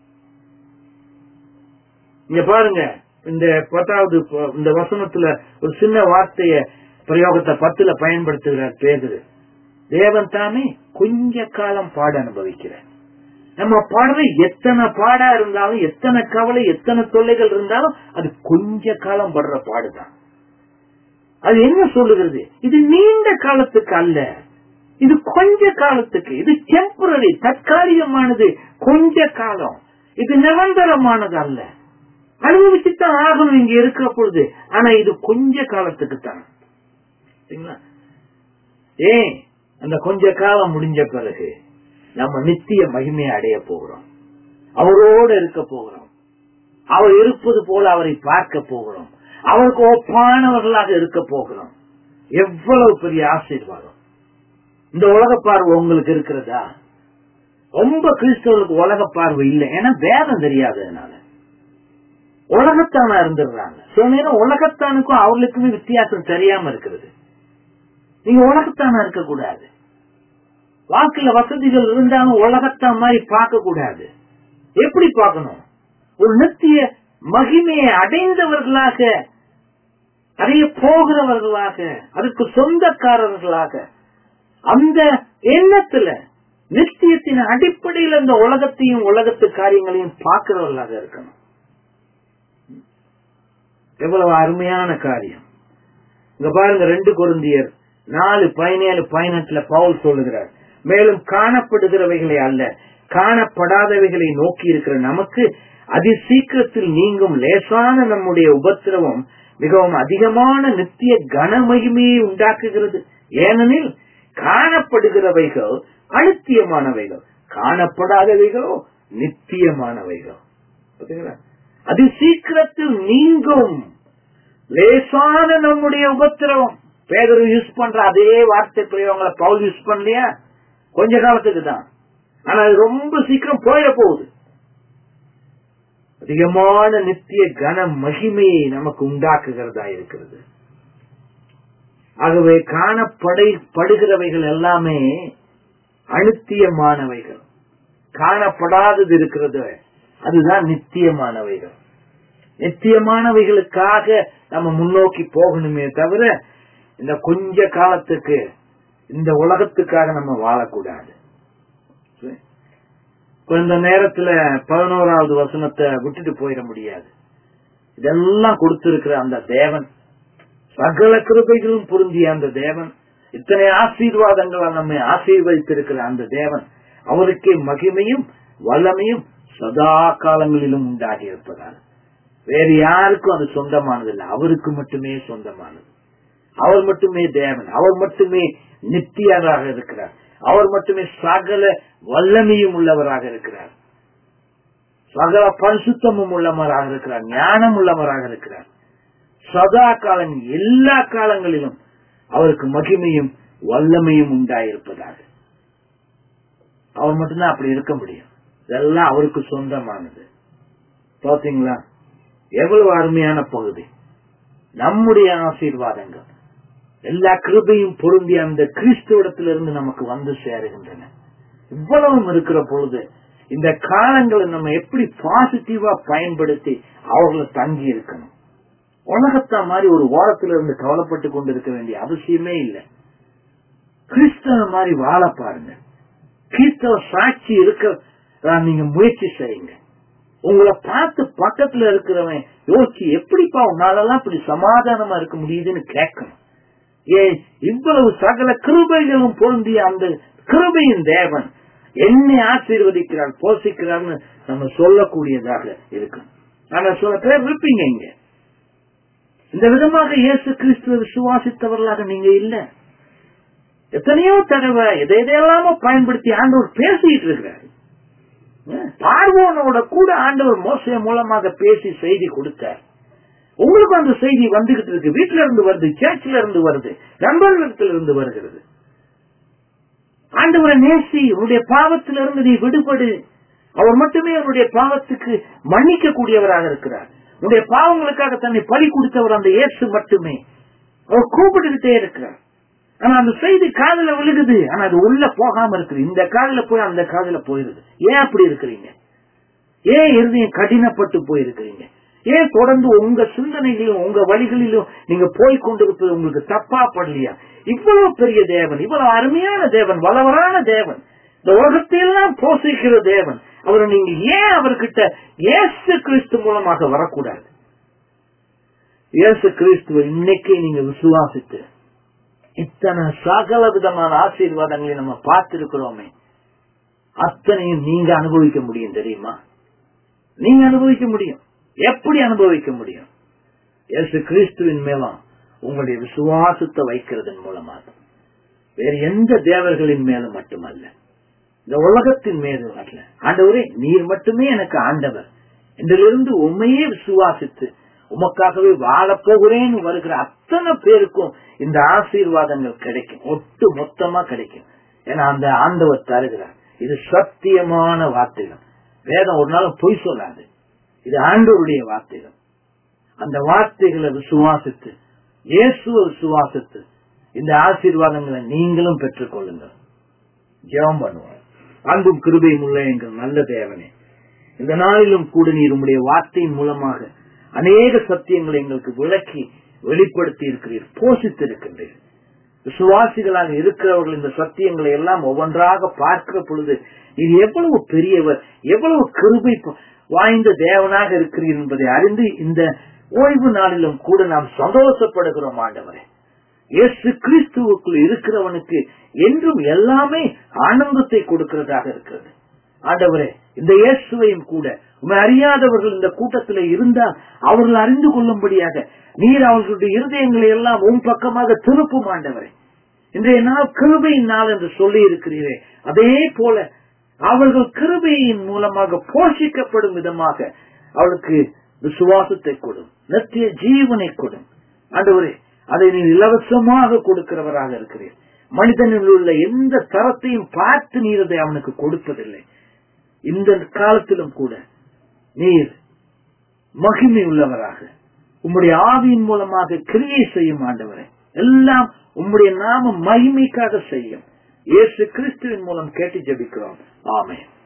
A: இங்க பாருங்க இந்த பத்தாவது ப- இந்த வசனத்துல ஒரு சின்ன வார்த்தைய பிரயோகத்தை பத்துல பயன்படுத்துகிறார் பேதுரு தேவன் தாமே கொஞ்ச காலம் பாட அனுபவிக்கிறார் நம்ம பாடுற எத்தனை பாடா இருந்தாலும் எத்தனை கவலை எத்தனை தொல்லைகள் இருந்தாலும் அது கொஞ்ச காலம் படுற பாடுதான் அது என்ன சொல்லுகிறது இது நீண்ட காலத்துக்கு அல்ல இது கொஞ்ச காலத்துக்கு இது டெம்பரரி தற்காலிகமானது கொஞ்ச காலம் இது நிரந்தரமானது அல்ல அனுபவிச்சுத்தான் ஆகணும் இங்க இருக்கிற பொழுது ஆனா இது கொஞ்ச காலத்துக்கு தான் சரிங்களா? ஏன் அந்த கொஞ்ச காலம் முடிஞ்ச பிறகு நம்ம நித்திய மகிமையை அடைய போகிறோம் அவரோடு இருக்க போகிறோம் அவர் இருப்பது போல அவரை பார்க்க போகிறோம் அவருக்கு ஒப்பானவர்களாக இருக்க போகிறோம் எவ்வளவு பெரிய ஆசீர்வாதம் இந்த உலக பார்வை உங்களுக்கு இருக்கிறதா ரொம்ப கிறிஸ்தவர்களுக்கு உலக பார்வை இல்லை ஏன்னா வேதம் தெரியாததுனால உலகத்தானா இருந்துடுறாங்க சில நேரம் உலகத்தானுக்கும் அவர்களுக்குமே வித்தியாசம் தெரியாம இருக்கிறது நீங்க உலகத்தானா இருக்க கூடாது வாழ்க்கையில வசதிகள் இருந்தாலும் உலகத்தான் மாதிரி பார்க்க கூடாது எப்படி பார்க்கணும் ஒரு நித்திய மகிமையை அடைந்தவர்களாக அடைய போகிறவர்களாக அதற்கு சொந்தக்காரர்களாக அந்த எண்ணத்துல நித்தியத்தின் அடிப்படையில் அந்த உலகத்தையும் உலகத்து காரியங்களையும் பார்க்கிறவர்களாக இருக்கணும் எவ்வளவு அருமையான காரியம் இங்க பாருங்க ரெண்டு குருந்தியர் நாலு பதினேழு பதினெட்டுல பவுல் சொல்லுகிறார் மேலும் காணப்படுகிறவைகளை அல்ல காணப்படாதவைகளை நோக்கி இருக்கிற நமக்கு அதி சீக்கிரத்தில் நீங்கும் லேசான நம்முடைய உபத்திரவம் மிகவும் அதிகமான நித்திய கனமகிமையை உண்டாக்குகிறது ஏனெனில் காணப்படுகிறவைகள் அனித்தியமானவைகள் காணப்படாதவைகளோ நித்தியமானவைகள் பாத்தீங்களா? அதி சீக்கிரத்தில் நீங்கும் லேசான நம்முடைய உபத்திரவம் பேதர் யூஸ் பண்ற அதே வார்த்தை பிரயோகங்களை பவுல் யூஸ் பண்ணலையா கொஞ்ச காலத்துக்கு தான் ஆனா அது ரொம்ப சீக்கிரம் போயிட போகுது அதிகமான நித்திய கன மகிமையை நமக்கு உண்டாக்குகிறதா இருக்கிறது ஆகவே காணப்படை படுகிறவைகள் எல்லாமே அனுத்தியமானவைகள் காணப்படாதது இருக்கிறது அதுதான் நித்தியமானவைகள் நித்தியமானவைகளுக்காக நம்ம முன்னோக்கி போகணுமே தவிர இந்த கொஞ்ச காலத்துக்கு இந்த உலகத்துக்காக நம்ம வாழக்கூடாது சரி? இப்ப இந்த நேரத்துல பதினோராவது வசனத்தை விட்டுட்டு போயிட முடியாது இதெல்லாம் கொடுத்திருக்கிற அந்த தேவன் சகல கிருபைகளும் பொருந்திய அந்த தேவன் இத்தனை ஆசீர்வாதங்களை நம்மை ஆசீர்வதித்திருக்கிற அந்த தேவன் அவருக்கே மகிமையும் வல்லமையும் சதா காலங்களிலும் உண்டாகி இருப்பதால் வேறு யாருக்கும் அது சொந்தமானதில்லை அவருக்கு மட்டுமே சொந்தமானது அவர் மட்டுமே தேவன் அவர் மட்டுமே நித்தியராக இருக்கிறார் அவர் மட்டுமே சகல வல்லமையும் உள்ளவராக இருக்கிறார் சகல பரிசுத்தமும் உள்ளவராக இருக்கிறார் ஞானம் உள்ளவராக இருக்கிறார் சதா காலம் எல்லா காலங்களிலும் அவருக்கு மகிமையும் வல்லமையும் உண்டாயிருப்பதாக அவர் மட்டும்தான் அப்படி இருக்க முடியும் இதெல்லாம் அவருக்கு சொந்தமானது பாத்தீங்களா எவ்வளவு அருமையான பகுதி நம்முடைய ஆசீர்வாதங்கள் எல்லா கிருபையும் பொருந்திய அந்த கிறிஸ்துவிடத்திலிருந்து நமக்கு வந்து சேருகின்றன இவ்வளவும் இருக்கிற பொழுது இந்த காலங்களை நம்ம எப்படி பாசிட்டிவா பயன்படுத்தி அவர்களை தங்கி இருக்கணும் உலகத்தா மாதிரி ஒரு ஓரத்துல இருந்து கவலைப்பட்டு கொண்டு இருக்க வேண்டிய அவசியமே இல்லை கிறிஸ்தவ மாதிரி வாழ பாருங்க கிறிஸ்தவ சாட்சி இருக்க நீங்க முயற்சி செய்யுங்க உங்களை பார்த்து பக்கத்துல இருக்கிறவன் யோசிச்சு எப்படிப்பா உன்னாலெல்லாம் இப்படி சமாதானமா இருக்க முடியுதுன்னு கேட்கணும் ஏன் இவ்வளவு சகல கிருபைகளும் பொருந்திய அந்த கிருபையின் தேவன் என்னை ஆசீர்வதிக்கிறார் போஷிக்கிறார்னு நம்ம சொல்லக்கூடியதாக இருக்கும் ஆனா சில பேர் இருப்பீங்க இங்க இந்த விதமாக இயேசு கிறிஸ்துவ விசுவாசித்தவர்களாக நீங்க இல்ல எத்தனையோ தடவை எதை எதையெல்லாமோ பயன்படுத்தி ஆண்டவர் பேசிட்டு இருக்கிறார் பார்வோனோட கூட ஆண்டவர் மோசைய மூலமாக பேசி செய்தி கொடுத்தார் உங்களுக்கு அந்த செய்தி வந்துகிட்டு இருக்கு வீட்டுல இருந்து வருது சர்ச்சில் இருந்து வருது நண்பர்களிடத்துல இருந்து வருகிறது ஆண்டவரை நேசி உன்னுடைய பாவத்திலிருந்து நீ விடுபடு அவர் மட்டுமே அவருடைய பாவத்துக்கு மன்னிக்க கூடியவராக இருக்கிறார் உன்னுடைய பாவங்களுக்காக தன்னை பலி கொடுத்தவர் அந்த இயேசு மட்டுமே அவர் கூப்பிட்டுக்கிட்டே இருக்கிறார் ஆனா அந்த செய்தி காதல விழுகுது ஆனா அது உள்ள போகாம இருக்குது இந்த காதல போய் அந்த காதல போயிருது ஏன் அப்படி இருக்கிறீங்க ஏன் இருதயம் கடினப்பட்டு போயிருக்கிறீங்க ஏன் தொடர்ந்து உங்க சிந்தனைகளிலும் உங்க வழிகளிலும் நீங்க போய் கொண்டிருப்பது உங்களுக்கு தப்பா படலையா இவ்வளவு பெரிய தேவன் இவ்வளவு அருமையான தேவன் வளவரான தேவன் இந்த உலகத்தையெல்லாம் போஷிக்கிற தேவன் அவரை நீங்க ஏன் அவர்கிட்ட இயேசு கிறிஸ்து மூலமாக வரக்கூடாது இயேசு கிறிஸ்துவ இன்னைக்கே நீங்க விசுவாசித்து இத்தனை சகல விதமான ஆசீர்வாதங்களை நம்ம பார்த்திருக்கிறோமே அத்தனையும் நீங்க அனுபவிக்க முடியும் தெரியுமா நீங்க அனுபவிக்க முடியும் எப்படி அனுபவிக்க முடியும் இயேசு கிறிஸ்துவின் மேலும் உங்களுடைய விசுவாசத்தை வைக்கிறதன் மூலமாக வேறு எந்த தேவர்களின் மேலும் மட்டுமல்ல இந்த உலகத்தின் மீது அல்ல ஆண்டவரே நீர் மட்டுமே எனக்கு ஆண்டவர் இன்றிலிருந்து உண்மையே விசுவாசித்து உமக்காகவே வாழப்போகிறேன்னு வருகிற அத்தனை பேருக்கும் இந்த ஆசீர்வாதங்கள் கிடைக்கும் ஒட்டு மொத்தமா கிடைக்கும் ஏன்னா அந்த ஆண்டவர் தருகிறார் இது சத்தியமான வார்த்தைகள் வேதம் ஒரு நாளும் பொய் சொல்லாது இது ஆண்டவருடைய வார்த்தைகள் அந்த வார்த்தைகளை விசுவாசித்து இயேசுவை விசுவாசித்து இந்த ஆசீர்வாதங்களை நீங்களும் பெற்றுக் கொள்ளுங்கள் ஜெபம் பண்ணுவோம் அன்பும் கிருபையும் உள்ள எங்கள் நல்ல தேவனே இந்த நாளிலும் கூட நீர் உம்முடைய வார்த்தையின் மூலமாக அநேக சத்தியங்களை எங்களுக்கு விளக்கி வெளிப்படுத்தி இருக்கிறீர் போஷித்திருக்கின்றீர் விசுவாசிகளாக இருக்கிறவர்கள் இந்த சத்தியங்களை எல்லாம் ஒவ்வொன்றாக பார்க்கிற பொழுது இது எவ்வளவு பெரியவர் எவ்வளவு கிருபை வாய்ந்த தேவனாக இருக்கிறீர் என்பதை அறிந்து இந்த ஓய்வு நாளிலும் கூட நாம் சந்தோஷப்படுகிறோம் ஆண்டவரே இயேசு கிறிஸ்துவுக்குள் இருக்கிறவனுக்கு என்றும் எல்லாமே ஆனந்தத்தை கொடுக்கிறதாக இருக்கிறது ஆண்டவரே இந்த இயேசுவையும் கூட உண்மை அறியாதவர்கள் இந்த கூட்டத்தில் இருந்தால் அவர்கள் அறிந்து கொள்ளும்படியாக நீர் அவர்களுடைய இருதயங்களை எல்லாம் உன் பக்கமாக திருப்பும் ஆண்டவரே இன்றைய நாள் கிருபையின் நாள் என்று சொல்லி இருக்கிறீரே அதே போல அவர்கள் கிருபையின் மூலமாக போஷிக்கப்படும் விதமாக அவளுக்கு விசுவாசத்தை கொடும் நித்திய ஜீவனை கொடும் ஆண்டவரே அதை நீ இலவசமாக கொடுக்கிறவராக இருக்கிறீர் மனிதனில் உள்ள எந்த தரத்தையும் பார்த்து நீர் அதை அவனுக்கு கொடுப்பதில்லை இந்த காலத்திலும் கூட நீர் மகிமை உள்ளவராக உம்முடைய ஆவியின் மூலமாக கிரியை செய்யும் ஆண்டவரே எல்லாம் உம்முடைய நாம மகிமைக்காக செய்யும் இயேசு கிறிஸ்துவின் மூலம் கேட்டு ஜெபிக்கிறோம் ஆமே